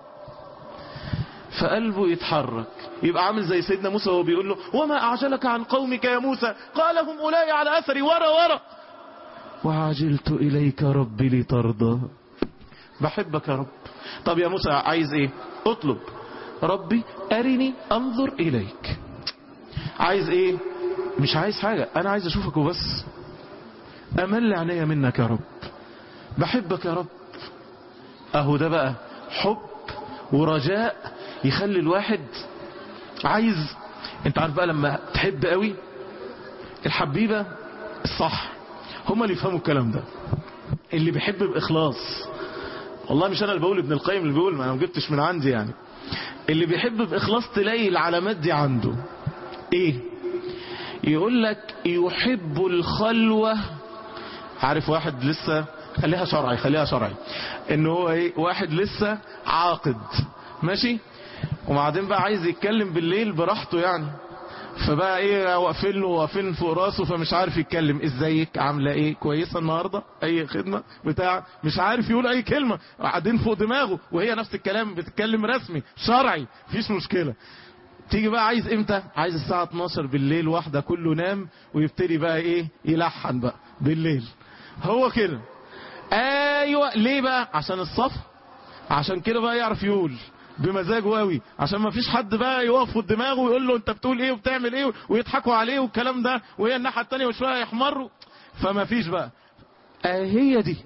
C: فقلبه يتحرك يبقى عامل زي سيدنا موسى وهو بيقول له وما أعجلك عن قومك يا موسى قال هم أولئي على أثري ورا ورا وعجلت إليك ربي لترضى بحبك يا رب طب يا موسى عايز ايه اطلب ربي أرني أنظر إليك عايز ايه مش عايز حاجة انا عايز اشوفك وبس امل عينيا منك يا رب بحبك يا رب اهو ده بقى حب ورجاء يخلي الواحد عايز انت عارف بقى لما تحب قوي الحبيبة الصح هما اللي يفهموا الكلام ده اللي بيحب بإخلاص والله مش انا اللي بقول ابن القيم اللي بيقول ما انا ما جبتش من عندي يعني اللي بيحب بإخلاص تلاقي العلامات دي عنده ايه يقول لك يحب الخلوة عارف واحد لسه خليها شرعي خليها شرعي ان هو ايه واحد لسه عاقد ماشي وبعدين بقى عايز يتكلم بالليل براحته يعني فبقى ايه واقفين له واقفين فوق راسه فمش عارف يتكلم ازيك عامله ايه كويسه النهارده اي خدمه بتاع مش عارف يقول اي كلمه قاعدين فوق دماغه وهي نفس الكلام بتتكلم رسمي شرعي مفيش مشكله تيجي بقى عايز امتى عايز الساعة 12 بالليل واحدة كله نام ويبتدي بقى ايه يلحن بقى بالليل هو كده ايوه ليه بقى عشان الصف عشان كده بقى يعرف يقول بمزاجه قوي عشان ما فيش حد بقى يقف في دماغه ويقول له انت بتقول ايه وبتعمل ايه ويضحكوا عليه والكلام ده وهي الناحية التانية وشوية يحمروا فما فيش بقى آه هي دي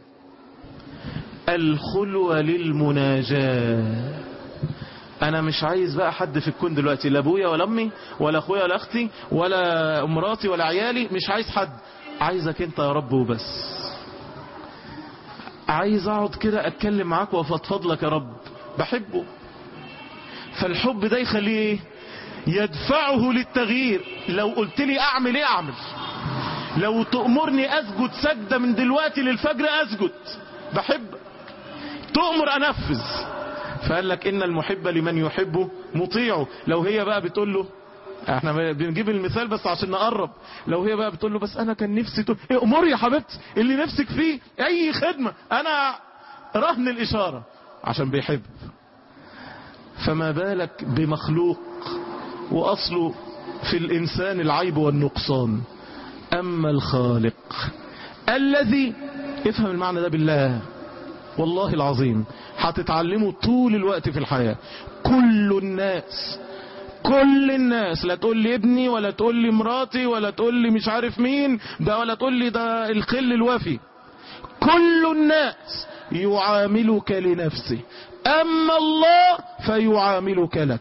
C: الخلوة للمناجاة انا مش عايز بقى حد في الكون دلوقتي لا ابويا ولا امي ولا اخويا ولا اختي ولا مراتي ولا عيالي مش عايز حد عايزك انت يا رب وبس عايز اقعد كده اتكلم معاك وافضفض لك يا رب بحبه فالحب ده يخليه ايه يدفعه للتغيير لو قلت لي اعمل ايه اعمل لو تأمرني اسجد سجدة من دلوقتي للفجر اسجد بحبك تؤمر انفذ فقال لك ان المحب لمن يحبه مطيعه لو هي بقى بتقول له احنا بنجيب المثال بس عشان نقرب لو هي بقى بتقول له بس انا كان نفسي تقول ايه امور يا حبيبتي اللي نفسك فيه اي خدمة انا رهن الاشارة عشان بيحب فما بالك بمخلوق واصله في الانسان العيب والنقصان اما الخالق الذي افهم المعنى ده بالله والله العظيم هتتعلموا طول الوقت في الحياة كل الناس كل الناس لا تقول لي ابني ولا تقول لي مراتي ولا تقول لي مش عارف مين ده ولا تقول لي ده الخل الوفي كل الناس يعاملك لنفسه اما الله فيعاملك لك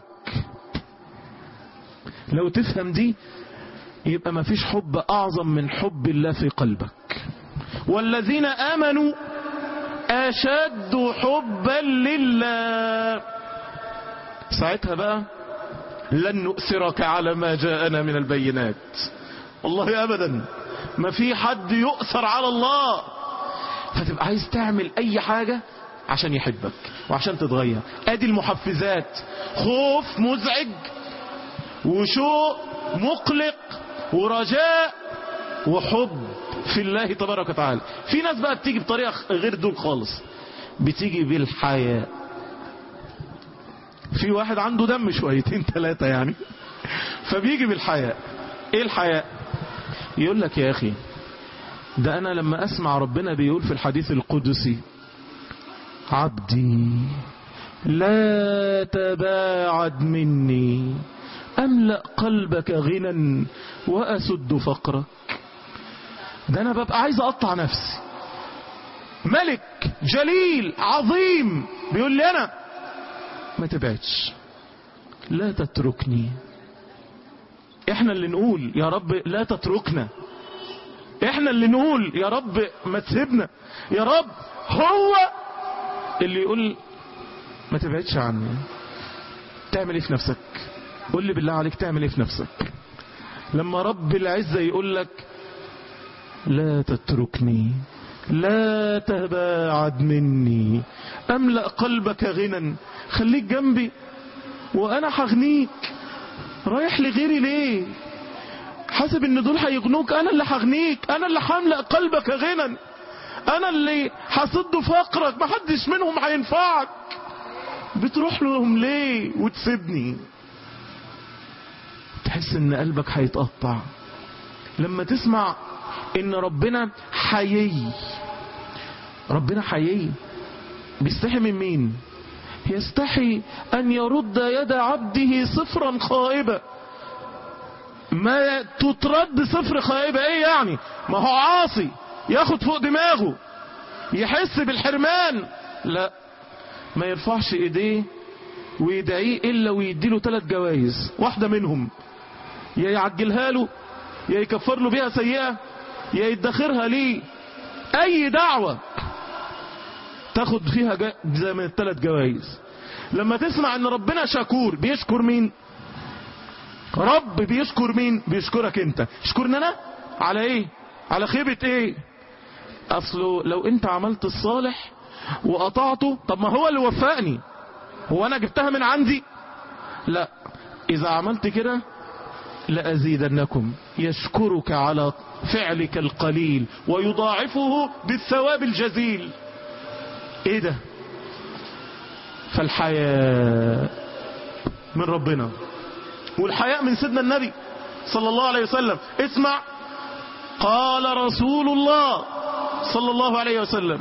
C: لو تفهم دي يبقى ما فيش حب اعظم من حب الله في قلبك والذين امنوا اشد حبا لله ساعتها بقى لن نؤثرك على ما جاءنا من البينات والله ابدا ما في حد يؤثر على الله فتبقى عايز تعمل اي حاجة عشان يحبك وعشان تتغير ادي المحفزات خوف مزعج وشوق مقلق ورجاء وحب في الله تبارك وتعالى في ناس بقى بتيجي بطريقة غير دول خالص بتيجي بالحياء في واحد عنده دم شويتين ثلاثة يعني فبيجي بالحياء ايه الحياء يقول لك يا اخي ده انا لما اسمع ربنا بيقول في الحديث القدسي عبدي لا تباعد مني املأ قلبك غنى واسد فقرك ده انا ببقى عايز اقطع نفسي ملك جليل عظيم بيقول لي انا ما تبعدش لا تتركني احنا اللي نقول يا رب لا تتركنا احنا اللي نقول يا رب ما تسيبنا يا رب هو اللي يقول ما تبعدش عني تعمل ايه في نفسك قول لي بالله عليك تعمل ايه في نفسك لما رب العزة يقول لك لا تتركني لا تباعد مني املأ قلبك غنى خليك جنبي وانا هغنيك رايح لغيري ليه حاسب ان دول هيغنوك انا اللي هغنيك انا اللي هملأ قلبك غنى انا اللي هسد فقرك محدش منهم هينفعك بتروح لهم ليه وتسيبني تحس ان قلبك هيتقطع لما تسمع ان ربنا حيي ربنا حيي بيستحي من مين يستحي ان يرد يد عبده صفرا خائبة ما تترد صفر خائبة ايه يعني ما هو عاصي ياخد فوق دماغه يحس بالحرمان لا ما يرفعش ايديه ويدعيه الا ويديله ثلاث جوائز واحدة منهم يا يعجلها له يا يكفر له بيها سيئة يا يدخرها ليه اي دعوة تاخد فيها جا... زي من الثلاث جوائز لما تسمع ان ربنا شكور بيشكر مين رب بيشكر مين بيشكرك انت يشكرني انا على ايه على خيبة ايه اصله لو انت عملت الصالح وقطعته طب ما هو اللي وفقني هو انا جبتها من عندي لا اذا عملت كده لأزيدنكم يشكرك على فعلك القليل ويضاعفه بالثواب الجزيل ايه ده فالحياء من ربنا والحياء من سيدنا النبي صلى الله عليه وسلم اسمع قال رسول الله صلى الله عليه وسلم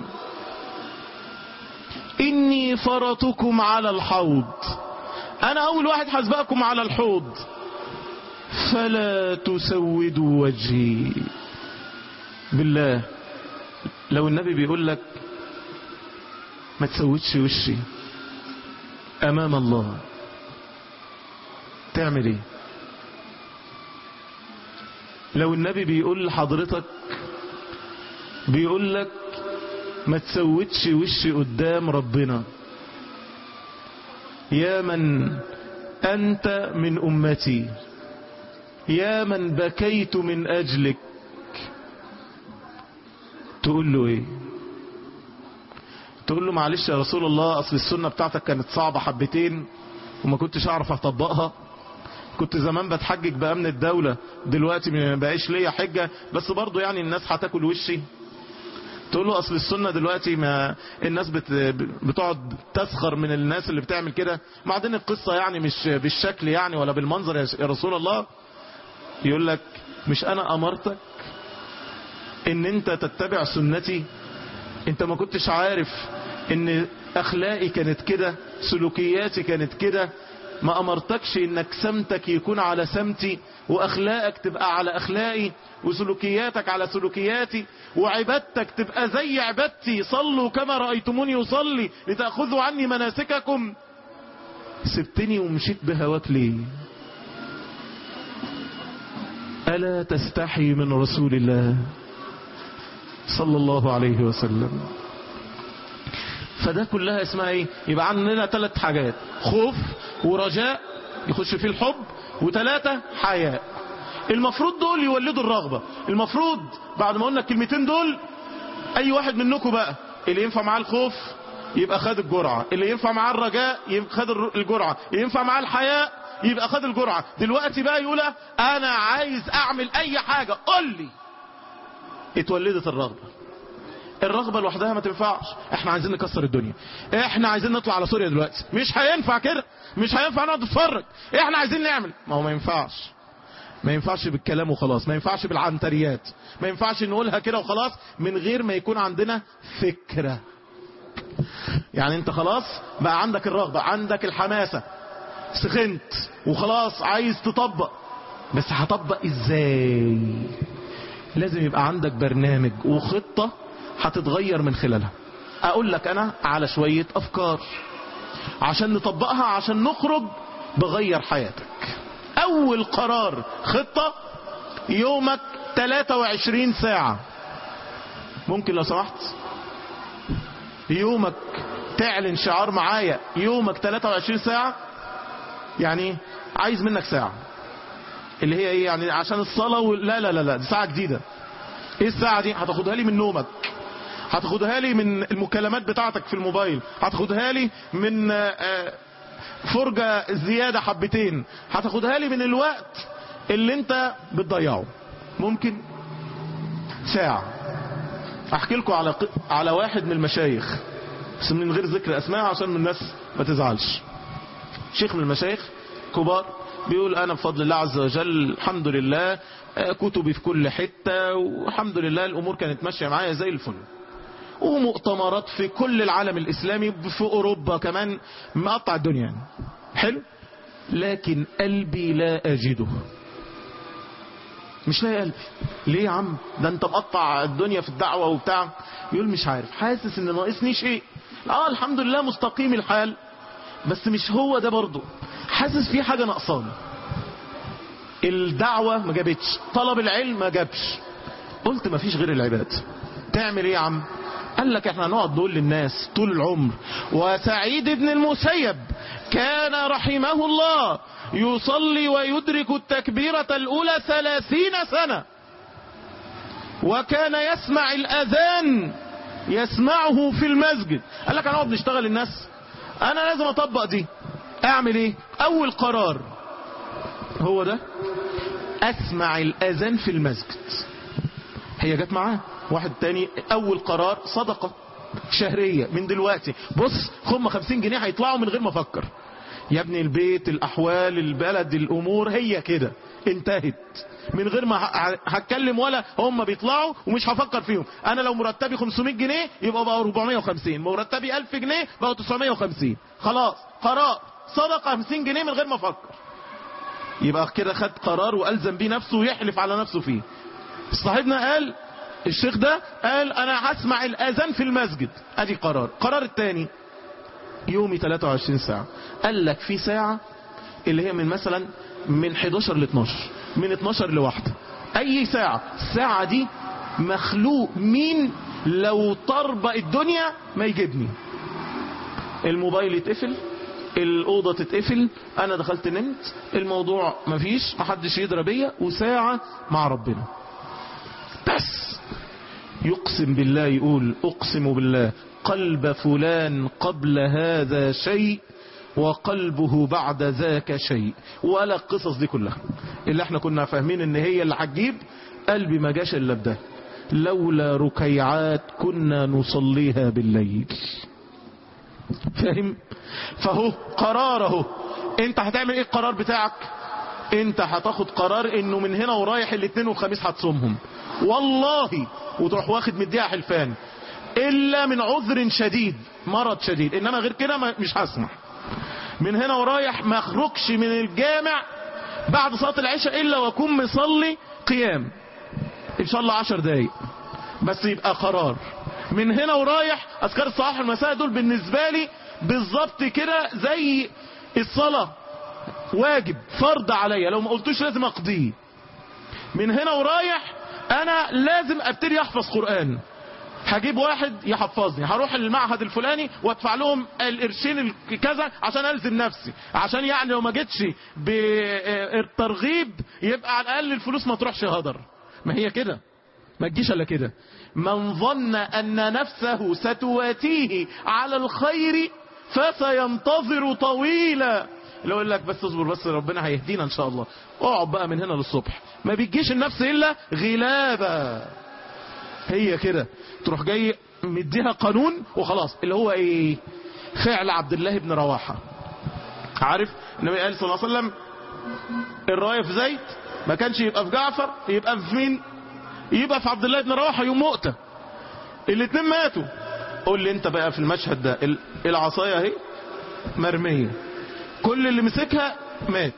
C: إني فرطكم على الحوض أنا أول واحد حسبقكم على الحوض فلا تسودوا وجهي بالله لو النبي بيقول لك ما تسودش وشي امام الله تعمل ايه لو النبي بيقول لحضرتك بيقول لك ما تسودش وشي قدام ربنا يا من انت من امتي يا من بكيت من اجلك تقول له ايه تقول له معلش يا رسول الله اصل السنة بتاعتك كانت صعبة حبتين وما كنتش اعرف اطبقها كنت زمان بتحجج بامن الدولة دلوقتي ما بقاش ليا حجة بس برضو يعني الناس هتاكل وشي تقول له اصل السنة دلوقتي ما الناس بت بتقعد تسخر من الناس اللي بتعمل كده بعدين القصة يعني مش بالشكل يعني ولا بالمنظر يا رسول الله يقول لك مش انا امرتك ان انت تتبع سنتي انت ما كنتش عارف ان اخلاقي كانت كده سلوكياتي كانت كده ما امرتكش انك سمتك يكون على سمتي واخلاقك تبقى على اخلاقي وسلوكياتك على سلوكياتي وعبادتك تبقى زي عبادتي صلوا كما رأيتموني يصلي لتأخذوا عني مناسككم سبتني ومشيت بهواك ليه ألا تستحي من رسول الله صلى الله عليه وسلم فده كلها اسمها ايه يبقى عندنا ثلاث حاجات خوف ورجاء يخش فيه الحب وثلاثة حياء المفروض دول يولدوا الرغبة المفروض بعد ما قلنا الكلمتين دول اي واحد منكم بقى اللي ينفع معاه الخوف يبقى خد الجرعة اللي ينفع معاه الرجاء يبقى خد الجرعة ينفع معاه الحياء يبقى خد الجرعة دلوقتي بقى يقول انا عايز اعمل اي حاجة قول لي اتولدت الرغبة الرغبة لوحدها ما تنفعش احنا عايزين نكسر الدنيا احنا عايزين نطلع على سوريا دلوقتي مش هينفع كده مش هينفع نقعد نتفرج احنا عايزين نعمل ما هو ما ينفعش ما ينفعش بالكلام وخلاص ما ينفعش بالعنتريات ما ينفعش نقولها كده وخلاص من غير ما يكون عندنا فكرة يعني انت خلاص بقى عندك الرغبة عندك الحماسة سخنت وخلاص عايز تطبق بس هطبق ازاي لازم يبقى عندك برنامج وخطة هتتغير من خلالها اقول لك انا على شوية افكار عشان نطبقها عشان نخرج بغير حياتك اول قرار خطة يومك 23 ساعة ممكن لو سمحت يومك تعلن شعار معايا يومك 23 ساعة يعني عايز منك ساعة اللي هي ايه يعني عشان الصلاة و... لا لا لا لا دي ساعة جديدة ايه الساعة دي هتاخدها لي من نومك هتاخدها لي من المكالمات بتاعتك في الموبايل هتاخدها لي من آه فرجة زيادة حبتين هتاخدها لي من الوقت اللي انت بتضيعه ممكن ساعة احكي لكم على على واحد من المشايخ بس من غير ذكر اسماء عشان الناس ما تزعلش شيخ من المشايخ كبار بيقول انا بفضل الله عز وجل الحمد لله كتبي في كل حتة والحمد لله الامور كانت ماشية معايا زي الفل ومؤتمرات في كل العالم الاسلامي في اوروبا كمان مقطع الدنيا يعني. حلو لكن قلبي لا اجده مش لاقي قلبي ليه يا عم ده انت مقطع الدنيا في الدعوة وبتاع يقول مش عارف حاسس ان ناقصني شيء اه الحمد لله مستقيم الحال بس مش هو ده برضه حاسس في حاجة ناقصاني الدعوة ما جابتش طلب العلم ما جابش قلت ما فيش غير العباد تعمل ايه يا عم قال لك احنا هنقعد نقول للناس طول العمر وسعيد بن المسيب كان رحمه الله يصلي ويدرك التكبيرة الأولى ثلاثين سنة وكان يسمع الأذان يسمعه في المسجد قال لك هنقعد نشتغل الناس أنا لازم أطبق دي أعمل إيه أول قرار هو ده أسمع الأذان في المسجد هي جت معاه واحد تاني اول قرار صدقة شهرية من دلوقتي بص خم خمسين جنيه هيطلعوا من غير ما افكر يا ابني البيت الاحوال البلد الامور هي كده انتهت من غير ما هتكلم ولا هم بيطلعوا ومش هفكر فيهم انا لو مرتبي 500 جنيه يبقى بقى 450 مرتبي 1000 جنيه بقى 950 خلاص قرار صدقة 50 جنيه من غير ما افكر يبقى كده خد قرار والزم بيه نفسه ويحلف على نفسه فيه صاحبنا قال الشيخ ده قال انا هسمع الاذان في المسجد ادي قرار قرار الثاني يومي 23 ساعة قال لك في ساعة اللي هي من مثلا من 11 ل 12 من 12 لواحدة اي ساعة الساعة دي مخلوق مين لو طربق الدنيا ما يجيبني الموبايل يتقفل الأوضة تتقفل أنا دخلت نمت الموضوع مفيش محدش يدرى بيا وساعة مع ربنا بس يقسم بالله يقول أقسم بالله قلب فلان قبل هذا شيء وقلبه بعد ذاك شيء ولا القصص دي كلها اللي احنا كنا فاهمين ان هي اللي هتجيب قلبي ما جاش الا بده لولا ركيعات كنا نصليها بالليل فاهم فهو قراره انت هتعمل ايه القرار بتاعك انت هتاخد قرار انه من هنا ورايح الاثنين والخميس هتصومهم والله وتروح واخد مديها حلفان الا من عذر شديد مرض شديد انما غير كده ما- مش هسمح من هنا ورايح ما اخرجش من الجامع بعد صلاة العشاء الا واكون مصلي قيام ان شاء الله عشر دقايق بس يبقى قرار من هنا ورايح اذكار الصباح والمساء دول بالنسبة لي بالظبط كده زي الصلاة واجب فرض عليا لو ما قلتوش لازم اقضيه من هنا ورايح انا لازم ابتدي احفظ قرآن هجيب واحد يحفظني هروح المعهد الفلاني وادفع لهم القرشين كذا عشان الزم نفسي عشان يعني لو ما جيتش بالترغيب يبقى على الاقل الفلوس ما تروحش هدر ما هي كده ما تجيش الا كده من ظن ان نفسه ستواتيه على الخير فسينتظر طويلا لو يقول لك بس اصبر بس ربنا هيهدينا ان شاء الله اقعد بقى من هنا للصبح ما بيجيش النفس الا غلابه هي كده تروح جاي مديها قانون وخلاص اللي هو ايه فعل عبد الله بن رواحه عارف النبي قال صلى الله عليه وسلم الرايه في زيت ما كانش يبقى في جعفر يبقى في مين يبقى في عبد الله بن رواحه يوم مؤتة الاثنين ماتوا قول لي انت بقى في المشهد ده ال- العصايه اهي مرميه كل اللي مسكها مات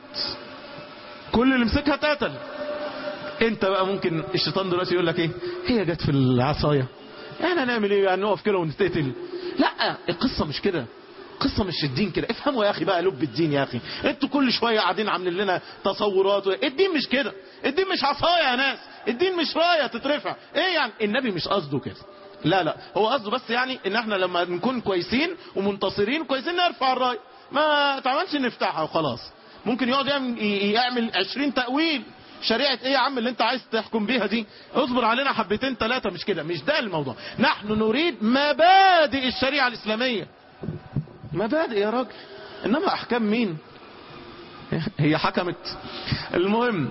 C: كل اللي مسكها اتقتل انت بقى ممكن الشيطان دلوقتي يقول لك ايه هي جت في العصايه يعني هنعمل ايه يعني نقف كده ونتقتل لا القصه مش كده قصة مش الدين كده افهموا يا اخي بقى لب الدين يا اخي انتوا كل شوية قاعدين عاملين لنا تصورات و... الدين مش كده الدين مش عصاية يا ناس الدين مش راية تترفع ايه يعني النبي مش قصده كده لا لا هو قصده بس يعني ان احنا لما نكون كويسين ومنتصرين كويسين نرفع الراية ما تعملش نفتحها وخلاص ممكن يقعد يعمل, يعمل 20 تأويل شريعة ايه يا عم اللي انت عايز تحكم بيها دي اصبر علينا حبتين ثلاثة مش كده مش ده الموضوع نحن نريد مبادئ الشريعة الاسلامية مبادئ يا راجل انما احكام مين هي حكمت المهم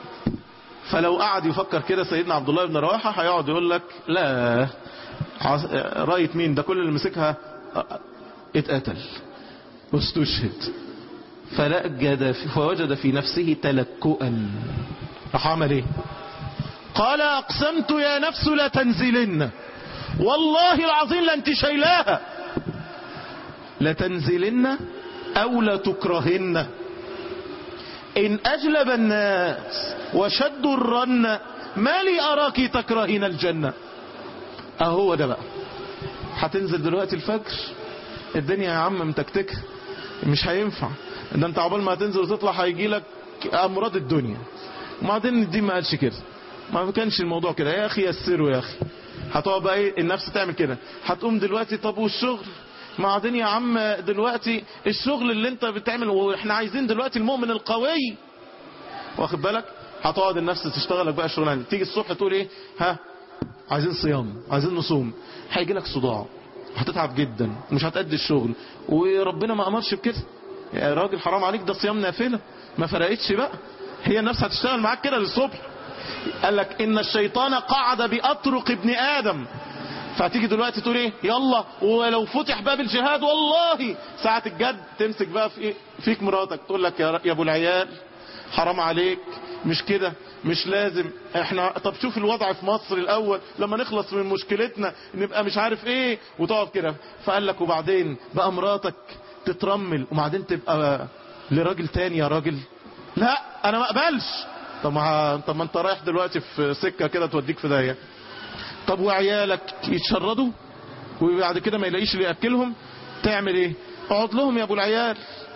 C: فلو قعد يفكر كده سيدنا عبد الله بن رواحه هيقعد يقول لك لا عص- رايه مين ده كل اللي مسكها اتقتل واستشهد فلجد في فوجد في نفسه تلكؤا راح عمل ايه قال اقسمت يا نفس لا تنزلن والله العظيم لانت شايلاها لتنزلن او لتكرهن ان اجلب الناس وشدوا الرن ما لي اراك تكرهين الجنة اهو ده بقى هتنزل دلوقتي الفجر الدنيا يا عم متكتكه مش هينفع ده انت عقبال ما هتنزل وتطلع هيجي لك امراض الدنيا وبعدين الدين ما قالش كده ما كانش الموضوع كده يا اخي يسروا يا اخي هتقعد بقى ايه النفس تعمل كده هتقوم دلوقتي طب والشغل بعدين يا عم دلوقتي الشغل اللي انت بتعمل واحنا عايزين دلوقتي المؤمن القوي واخد بالك هتقعد النفس تشتغل لك بقى الشغلانه تيجي الصبح تقول ايه ها عايزين صيام عايزين نصوم هيجي لك صداع هتتعب جدا ومش هتأدي الشغل وربنا ما امرش بكده يا راجل حرام عليك ده صيام نافله ما فرقتش بقى هي النفس هتشتغل معاك كده للصبح قال لك ان الشيطان قعد باطرق ابن ادم فهتيجي دلوقتي تقول ايه يلا ولو فتح باب الجهاد والله ساعة الجد تمسك بقى في إيه؟ فيك مراتك تقول لك يا, ر- يا ابو العيال حرام عليك مش كده مش لازم احنا طب شوف الوضع في مصر الاول لما نخلص من مشكلتنا نبقى مش عارف ايه وتقعد كده فقال لك وبعدين بقى مراتك تترمل وبعدين تبقى لراجل تاني يا راجل لا انا ما اقبلش طب ما طب ما انت رايح دلوقتي في سكه كده توديك في داهيه طب وعيالك يتشردوا وبعد كده ما يلاقيش اللي ياكلهم تعمل ايه اقعد لهم يا ابو العيال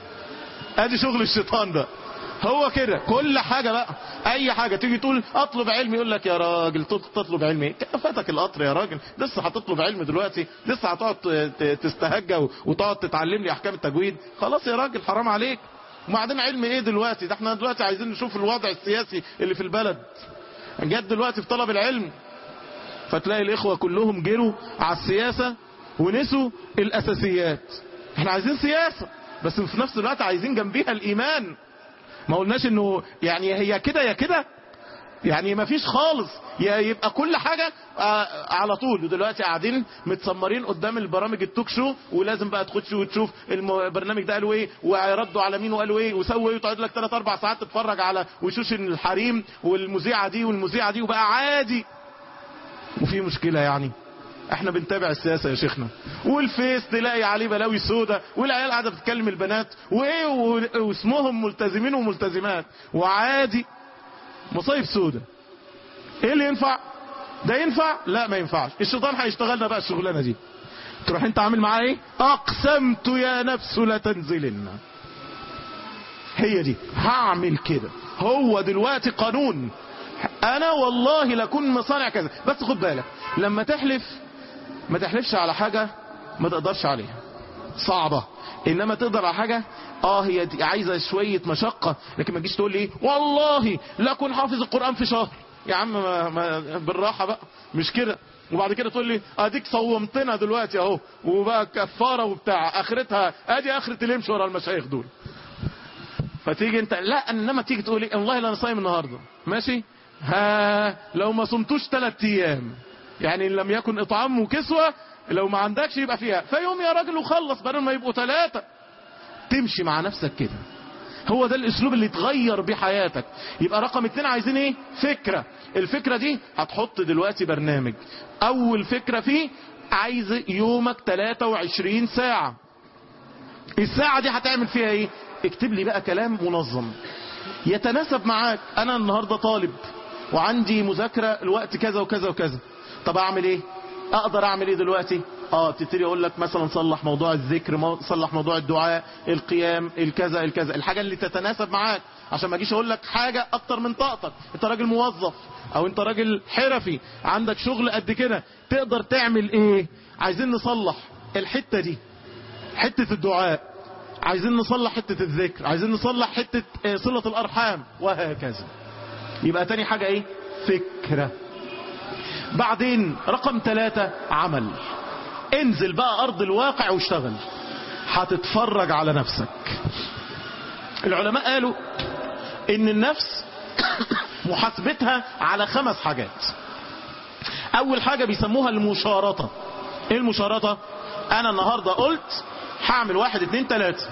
C: ادي شغل الشيطان ده هو كده كل حاجة بقى اي حاجة تيجي تقول اطلب علم يقول لك يا راجل تطلب علم ايه فاتك القطر يا راجل لسه هتطلب علم دلوقتي لسه هتقعد ت- تستهجى وتقعد تتعلم لي احكام التجويد خلاص يا راجل حرام عليك وبعدين علم ايه دلوقتي ده احنا دلوقتي عايزين نشوف الوضع السياسي اللي في البلد جت دلوقتي في طلب العلم فتلاقي الاخوة كلهم جروا على السياسة ونسوا الاساسيات احنا عايزين سياسة بس في نفس الوقت عايزين جنبيها الايمان ما قلناش انه يعني هي كده يا كده يعني ما فيش خالص يا يبقى كل حاجة آه، على طول ودلوقتي قاعدين متسمرين قدام البرامج التوك شو ولازم بقى تخش وتشوف الم- البرنامج ده قالوا ايه وردوا على مين وقالوا ايه وسووا ايه وتقعد لك 3 4 ساعات تتفرج على وشوش الحريم والمذيعه دي والمذيعه دي وبقى عادي وفي مشكلة يعني احنا بنتابع السياسة يا شيخنا والفيس تلاقي عليه بلاوي سودة والعيال قاعدة بتكلم البنات وايه و- واسمهم ملتزمين وملتزمات وعادي مصايب سودة ايه اللي ينفع ده ينفع لا ما ينفعش الشيطان هيشتغلنا بقى الشغلانة دي تروح انت عامل معاه ايه اقسمت يا نفس لتنزلن هي دي هعمل كده هو دلوقتي قانون انا والله لكون مصانع كذا بس خد بالك لما تحلف ما تحلفش على حاجة ما تقدرش عليها صعبة انما تقدر على حاجة اه هي دي عايزة شوية مشقة لكن ما تجيش تقول لي والله لا اكون حافظ القرآن في شهر يا عم ما ما بالراحة بقى مش كده وبعد كده تقول لي اديك صومتنا دلوقتي اهو وبقى كفارة وبتاع اخرتها ادي اخرة اللي يمشي ورا المشايخ دول فتيجي انت لا انما تيجي تقول لي والله لا انا صايم النهارده ماشي ها لو ما صمتوش ثلاث ايام يعني ان لم يكن اطعام وكسوه لو ما عندكش يبقى فيها فيوم يا راجل وخلص بدل ما يبقوا ثلاثه تمشي مع نفسك كده هو ده الاسلوب اللي يتغير بيه حياتك يبقى رقم اتنين عايزين ايه فكرة الفكرة دي هتحط دلوقتي برنامج اول فكرة فيه عايز يومك 23 ساعة الساعة دي هتعمل فيها ايه اكتب لي بقى كلام منظم يتناسب معاك انا النهاردة طالب وعندي مذاكرة الوقت كذا وكذا وكذا طب اعمل ايه اقدر اعمل ايه دلوقتي اه تبتدي اقول لك مثلا صلح موضوع الذكر مو- صلح موضوع الدعاء القيام الكذا الكذا الحاجة اللي تتناسب معاك عشان ما اجيش اقول لك حاجة اكتر من طاقتك انت راجل موظف او انت راجل حرفي عندك شغل قد كده تقدر تعمل ايه عايزين نصلح الحتة دي حتة الدعاء عايزين نصلح حتة الذكر عايزين نصلح حتة آه، صلة الارحام وهكذا يبقى تاني حاجة ايه فكرة بعدين رقم ثلاثة عمل انزل بقى ارض الواقع واشتغل هتتفرج على نفسك العلماء قالوا ان النفس محاسبتها على خمس حاجات اول حاجة بيسموها المشارطة ايه المشارطة انا النهاردة قلت هعمل واحد اتنين تلاتة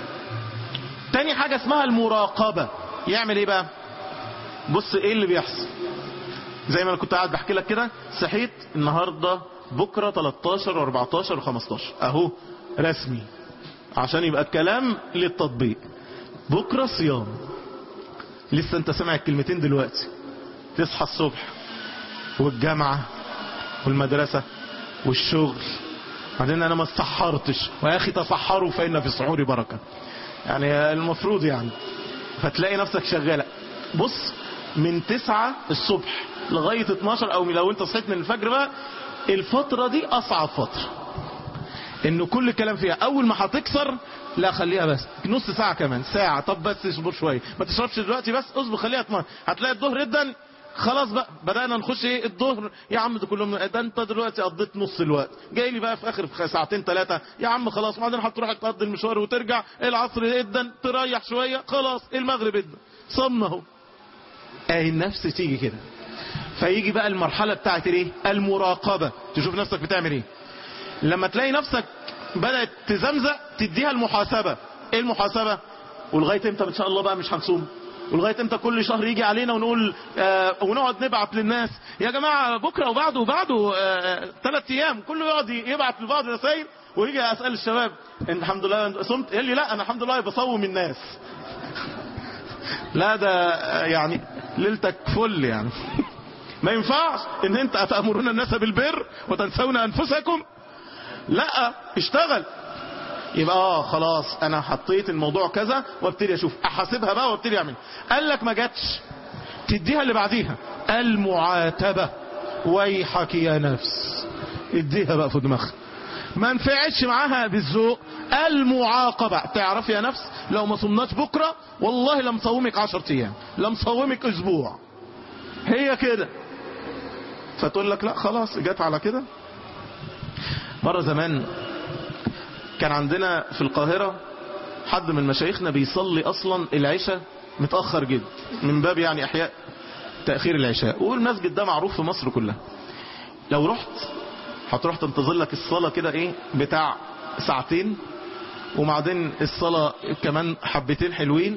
C: تاني حاجة اسمها المراقبة يعمل ايه بقى بص ايه اللي بيحصل زي ما انا كنت قاعد بحكي لك كده صحيت النهارده بكره 13 و14 و15 اهو رسمي عشان يبقى الكلام للتطبيق بكره صيام لسه انت سامع الكلمتين دلوقتي تصحى الصبح والجامعه والمدرسه والشغل بعدين انا ما استحرتش ويا اخي تصحروا فان في السحور بركه يعني المفروض يعني فتلاقي نفسك شغالة بص من تسعة الصبح لغاية 12 او لو انت صحيت من الفجر بقى الفترة دي اصعب فترة انه كل الكلام فيها اول ما هتكسر لا خليها بس نص ساعة كمان ساعة طب بس اصبر شوية ما تشربش دلوقتي بس اصبر خليها 12 هتلاقي الظهر جدا خلاص بقى بدأنا نخش ايه الظهر يا عم ده كلهم ده انت دلوقتي قضيت نص الوقت جاي لي بقى في اخر في ساعتين ثلاثة يا عم خلاص بعدين هتروح تقضي المشوار وترجع العصر جدا تريح شوية خلاص المغرب جدا صمنا اهو اهي النفس تيجي كده فيجي بقى المرحلة بتاعت ايه المراقبة تشوف نفسك بتعمل ايه لما تلاقي نفسك بدأت تزمزق تديها المحاسبة ايه المحاسبة ولغاية امتى ان شاء الله بقى مش هنصوم ولغايه امتى كل شهر يجي علينا ونقول آه ونقعد نبعت للناس يا جماعه بكره وبعده وبعده ثلاث آه ايام كله يقعد يبعت لبعض رسائل ويجي اسال الشباب انت الحمد لله صمت قال لي لا انا الحمد لله بصوم الناس لا ده آه، يعني ليلتك فل يعني ما ينفعش ان انت اتامرون الناس بالبر وتنسون انفسكم لا اشتغل يبقى اه خلاص انا حطيت الموضوع كذا وابتدي اشوف احاسبها بقى وابتدي اعمل قال لك ما جاتش تديها اللي بعديها المعاتبة ويحك يا نفس اديها بقى في دماغها ما نفعتش معاها بالذوق المعاقبة تعرف يا نفس لو ما صمناش بكرة والله لم صومك عشر ايام لم صومك اسبوع هي كده فتقول لك لا خلاص جت على كده مرة زمان كان عندنا في القاهرة حد من مشايخنا بيصلي اصلا العشاء متأخر جدا من باب يعني احياء تأخير العشاء والمسجد ده معروف في مصر كلها لو رحت هتروح تنتظر لك الصلاة كده ايه بتاع ساعتين وبعدين الصلاة كمان حبتين حلوين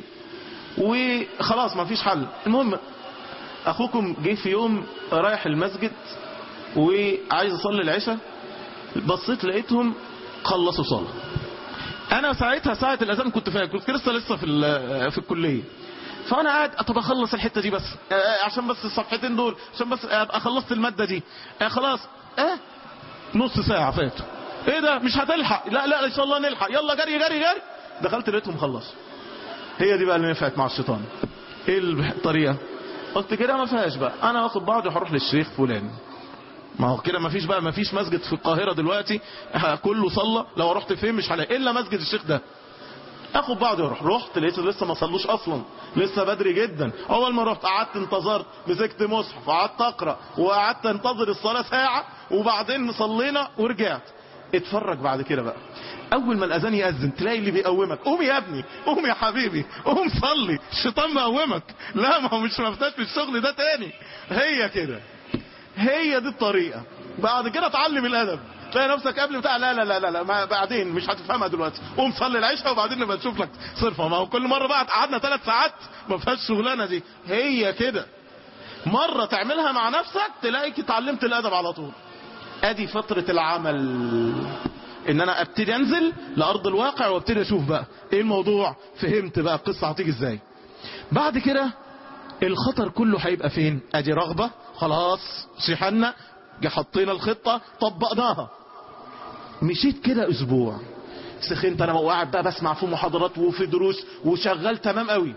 C: وخلاص ما فيش حل المهم اخوكم جه في يوم رايح المسجد وعايز اصلي العشاء بصيت لقيتهم خلصوا صلاه انا ساعتها ساعه الاذان كنت فاهم كنت لسه لسه في ال- في الكليه فانا قاعد طب اخلص الحته دي بس آه، عشان بس الصفحتين دول عشان بس ابقى خلصت الماده دي آه، خلاص اه نص ساعه فاتوا ايه ده مش هتلحق لا لا ان شاء الله نلحق يلا جري جري جري دخلت لقيتهم خلصوا هي دي بقى اللي نفعت مع الشيطان ايه الطريقه قلت كده ما فيهاش بقى انا واخد بعضي وهروح للشيخ فلان ما هو كده ما فيش بقى ما فيش مسجد في القاهره دلوقتي آه، كله صلى لو رحت فين مش هلاقي الا مسجد الشيخ ده اخد بعضي واروح رحت لقيت لسه ما صلوش اصلا لسه بدري جدا اول ما رحت قعدت انتظرت مسكت مصحف وقعدت اقرا وقعدت انتظر الصلاه ساعه وبعدين صلينا ورجعت اتفرج بعد كده بقى اول ما الاذان ياذن تلاقي اللي بيقومك قوم يا ابني قوم يا حبيبي قوم صلي الشيطان مقومك لا ما هو مش مفتاش في الشغل ده تاني هي كده هي دي الطريقه بعد كده اتعلم الادب تلاقي نفسك قبل بتاع لا لا لا لا, لا ما بعدين مش هتفهمها دلوقتي قوم صلي العشاء وبعدين نبقى نشوف لك صرفه ما هو كل مره بقى قعدنا ثلاث ساعات ما فيهاش الشغلانه دي هي كده مره تعملها مع نفسك تلاقيك اتعلمت الادب على طول ادي فتره العمل ان انا ابتدي انزل لارض الواقع وابتدي اشوف بقى ايه الموضوع فهمت بقى القصه هتيجي ازاي بعد كده الخطر كله هيبقى فين ادي رغبه خلاص شحنا جا حطينا الخطه طبقناها مشيت كده اسبوع سخنت انا وقاعد بقى بسمع في محاضرات وفي دروس وشغال تمام قوي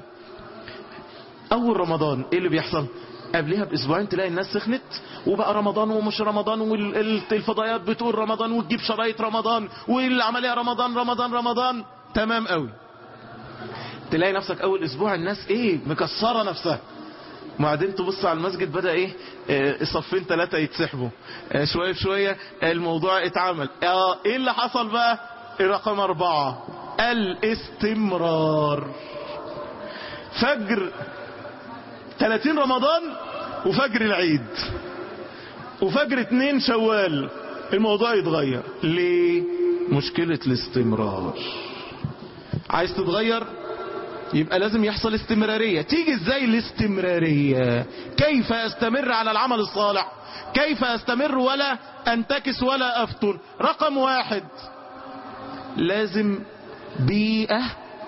C: اول رمضان ايه اللي بيحصل قبلها باسبوعين تلاقي الناس سخنت وبقى رمضان ومش رمضان والفضائيات بتقول رمضان وتجيب شرايط رمضان والعمليه رمضان رمضان رمضان تمام قوي تلاقي نفسك اول اسبوع الناس ايه مكسره نفسها وبعدين تبص على المسجد بدا ايه آه، صفين ثلاثه يتسحبوا آه، شويه بشويه الموضوع اتعمل اه ايه اللي حصل بقى رقم اربعه الاستمرار فجر 30 رمضان وفجر العيد وفجر اتنين شوال الموضوع يتغير ليه مشكلة الاستمرار عايز تتغير يبقى لازم يحصل استمرارية تيجي ازاي الاستمرارية كيف استمر على العمل الصالح كيف استمر ولا انتكس ولا افتن رقم واحد لازم بيئة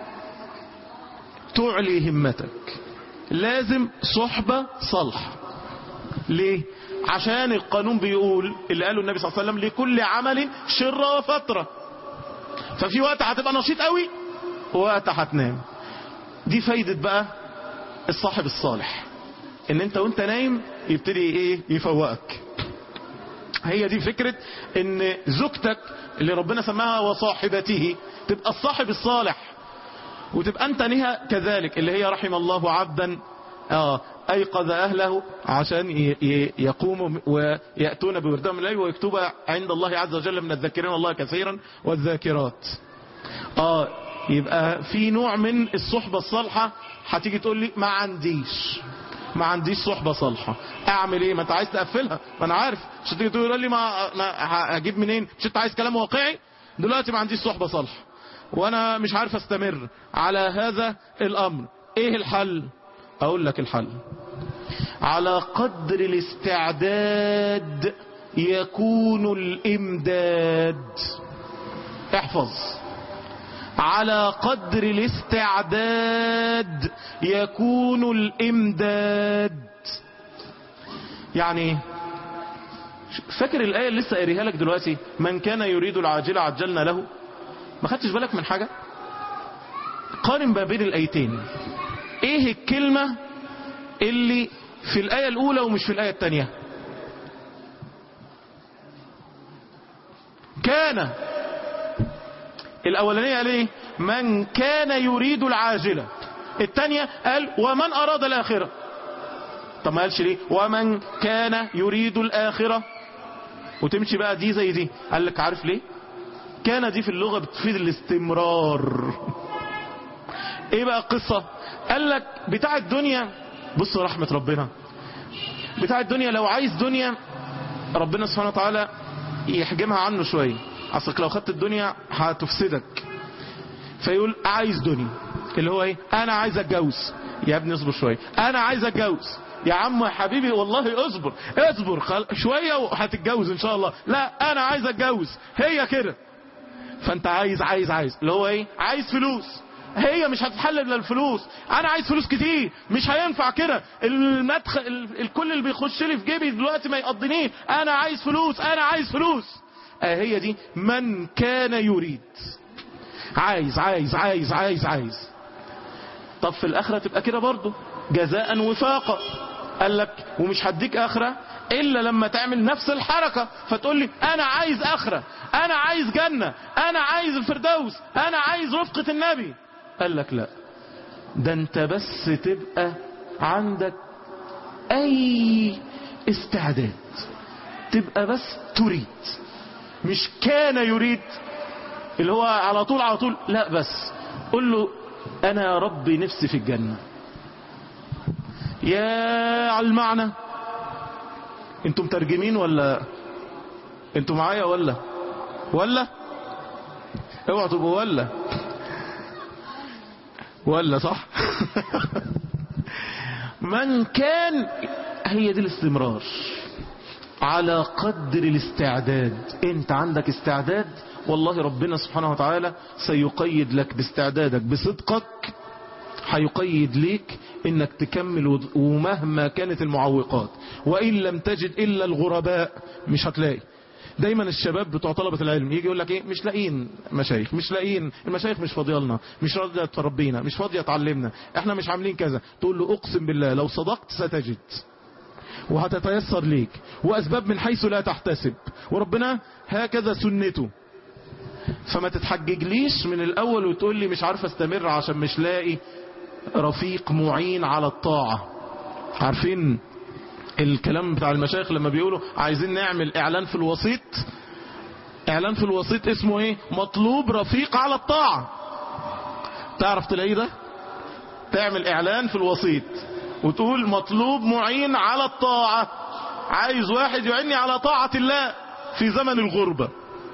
C: تعلي همتك لازم صحبة صالحة ليه عشان القانون بيقول اللي قاله النبي صلى الله عليه وسلم لكل عمل شرة وفترة ففي وقت هتبقى نشيط قوي ووقت هتنام دي فايدة بقى الصاحب الصالح ان انت وانت نايم يبتدي ايه يفوقك هي دي فكرة ان زوجتك اللي ربنا سماها وصاحبته تبقى الصاحب الصالح وتبقى انت نها كذلك اللي هي رحم الله عبدا آه ايقظ اهله عشان ي- ي- يقوموا ويأتون بوردهم الليل ويكتب عند الله عز وجل من الذاكرين الله كثيرا والذاكرات اه يبقى في نوع من الصحبة الصالحة هتيجي تقول لي ما عنديش ما عنديش صحبة صالحة اعمل ايه ما انت عايز تقفلها ما انا عارف مش تيجي تقول لي ما, ما ه- هجيب منين مش انت عايز كلام واقعي دلوقتي ما عنديش صحبة صالحة وانا مش عارف استمر على هذا الامر ايه الحل اقول لك الحل على قدر الاستعداد يكون الامداد احفظ على قدر الاستعداد يكون الامداد يعني ايه فاكر الآية اللي لسه قاريها لك دلوقتي من كان يريد العاجلة عجلنا له ما خدتش بالك من حاجة قارن ما بين الآيتين ايه الكلمة اللي في الآية الأولى ومش في الآية الثانية كان الأولانية قال ايه من كان يريد العاجلة الثانية قال ومن أراد الآخرة طب ما قالش ليه ومن كان يريد الآخرة وتمشي بقى دي زي دي قال لك عارف ليه كان دي في اللغة بتفيد الاستمرار ايه بقى القصة قال لك بتاع الدنيا بص رحمة ربنا بتاع الدنيا لو عايز دنيا ربنا سبحانه وتعالى يحجمها عنه شوية اصلك لو خدت الدنيا هتفسدك فيقول عايز دنيا اللي هو ايه انا عايز اتجوز يا ابني اصبر شوية انا عايز اتجوز يا عم يا حبيبي والله اصبر اصبر خل... شوية وهتتجوز ان شاء الله لا انا عايز اتجوز هي كده فانت عايز عايز عايز اللي هو ايه عايز فلوس هي مش هتتحل الا الفلوس انا عايز فلوس كتير مش هينفع كده المدخل ال- الكل اللي بيخش لي في جيبي دلوقتي ما يقضنيش انا عايز فلوس انا عايز فلوس آه هي دي من كان يريد عايز عايز عايز عايز عايز طب في الاخره تبقى كده برضه جزاء وفاقا قال لك ومش هديك اخره الا لما تعمل نفس الحركه فتقول لي انا عايز اخره انا عايز جنه انا عايز الفردوس انا عايز رفقه النبي قال لك لا ده انت بس تبقى عندك اي استعداد تبقى بس تريد مش كان يريد اللي هو على طول على طول لا بس قل له انا يا ربي نفسي في الجنة يا على المعنى انتم مترجمين ولا انتم معايا ولا ولا اوعوا تبقوا ولا ولا صح من كان هي دي الاستمرار على قدر الاستعداد انت عندك استعداد والله ربنا سبحانه وتعالى سيقيد لك باستعدادك بصدقك هيقيد ليك انك تكمل وض- ومهما كانت المعوقات وان لم تجد الا الغرباء مش هتلاقي دايما الشباب بتوع طلبة العلم يجي يقول لك ايه مش لاقيين مشايخ مش لاقيين المشايخ مش فاضيه لنا مش راضيه تربينا مش فاضيه تعلمنا احنا مش عاملين كذا تقول له اقسم بالله لو صدقت ستجد وهتتيسر ليك واسباب من حيث لا تحتسب وربنا هكذا سنته فما تتحججليش من الاول وتقول لي مش عارف استمر عشان مش لاقي رفيق معين على الطاعة عارفين الكلام بتاع المشايخ لما بيقولوا عايزين نعمل اعلان في الوسيط اعلان في الوسيط اسمه ايه مطلوب رفيق على الطاعة تعرف تلاقيه ده تعمل اعلان في الوسيط وتقول مطلوب معين على الطاعة عايز واحد يعني على طاعة الله في زمن الغربة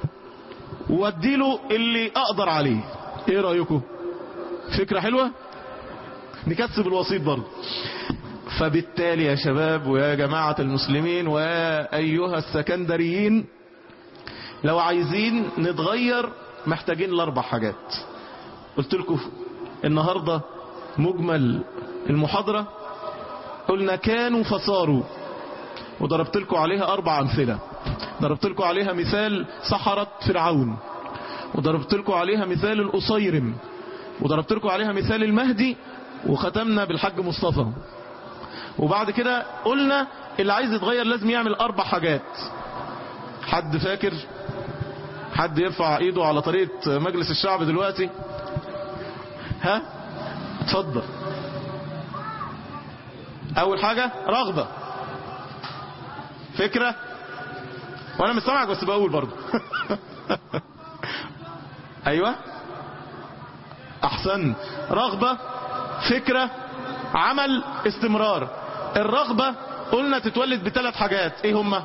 C: واديله اللي اقدر عليه ايه رأيكم فكرة حلوة نكسب الوسيط برضه فبالتالي يا شباب ويا جماعة المسلمين ويا أيها السكندريين لو عايزين نتغير محتاجين لأربع حاجات قلت لكم النهاردة مجمل المحاضرة قلنا كانوا فصاروا وضربت لكم عليها أربع أمثلة ضربت لكم عليها مثال سحرة فرعون وضربت لكم عليها مثال الأصيرم وضربت لكم عليها مثال المهدي وختمنا بالحج مصطفى وبعد كده قلنا اللي عايز يتغير لازم يعمل أربع حاجات حد فاكر حد يرفع ايده على طريقة مجلس الشعب دلوقتي ها اتفضل اول حاجة رغبة فكرة وانا مش سامعك بس بقول برضو ايوه احسن رغبة فكرة عمل استمرار الرغبة قلنا تتولد بثلاث حاجات ايه هما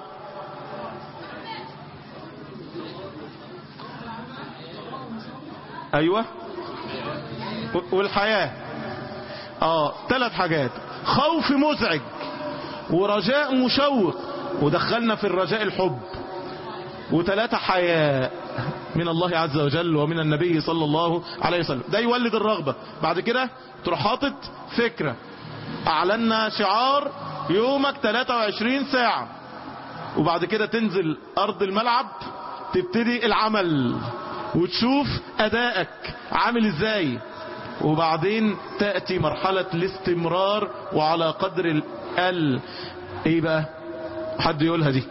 C: ايوه والحياة اه ثلاث حاجات خوف مزعج ورجاء مشوق ودخلنا في الرجاء الحب وثلاثة حياء من الله عز وجل ومن النبي صلى الله عليه وسلم ده يولد الرغبة بعد كده تروح حاطط فكرة اعلنا شعار يومك 23 ساعة وبعد كده تنزل ارض الملعب تبتدي العمل وتشوف ادائك عامل ازاي وبعدين تأتي مرحلة الاستمرار وعلى قدر ال ال ايه بقى حد يقولها دي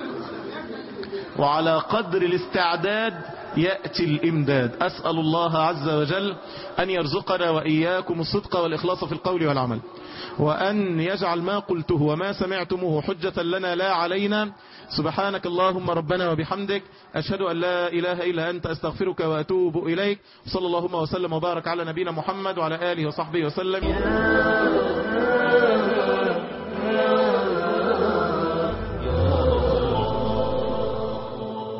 C: وعلى قدر الاستعداد يأتي الإمداد أسأل الله عز وجل أن يرزقنا وإياكم الصدق والإخلاص في القول والعمل وأن يجعل ما قلته وما سمعتموه حجة لنا لا علينا سبحانك اللهم ربنا وبحمدك أشهد أن لا إله إلا أنت أستغفرك وأتوب إليك صلى اللهم وسلم وبارك على نبينا محمد وعلى آله وصحبه وسلم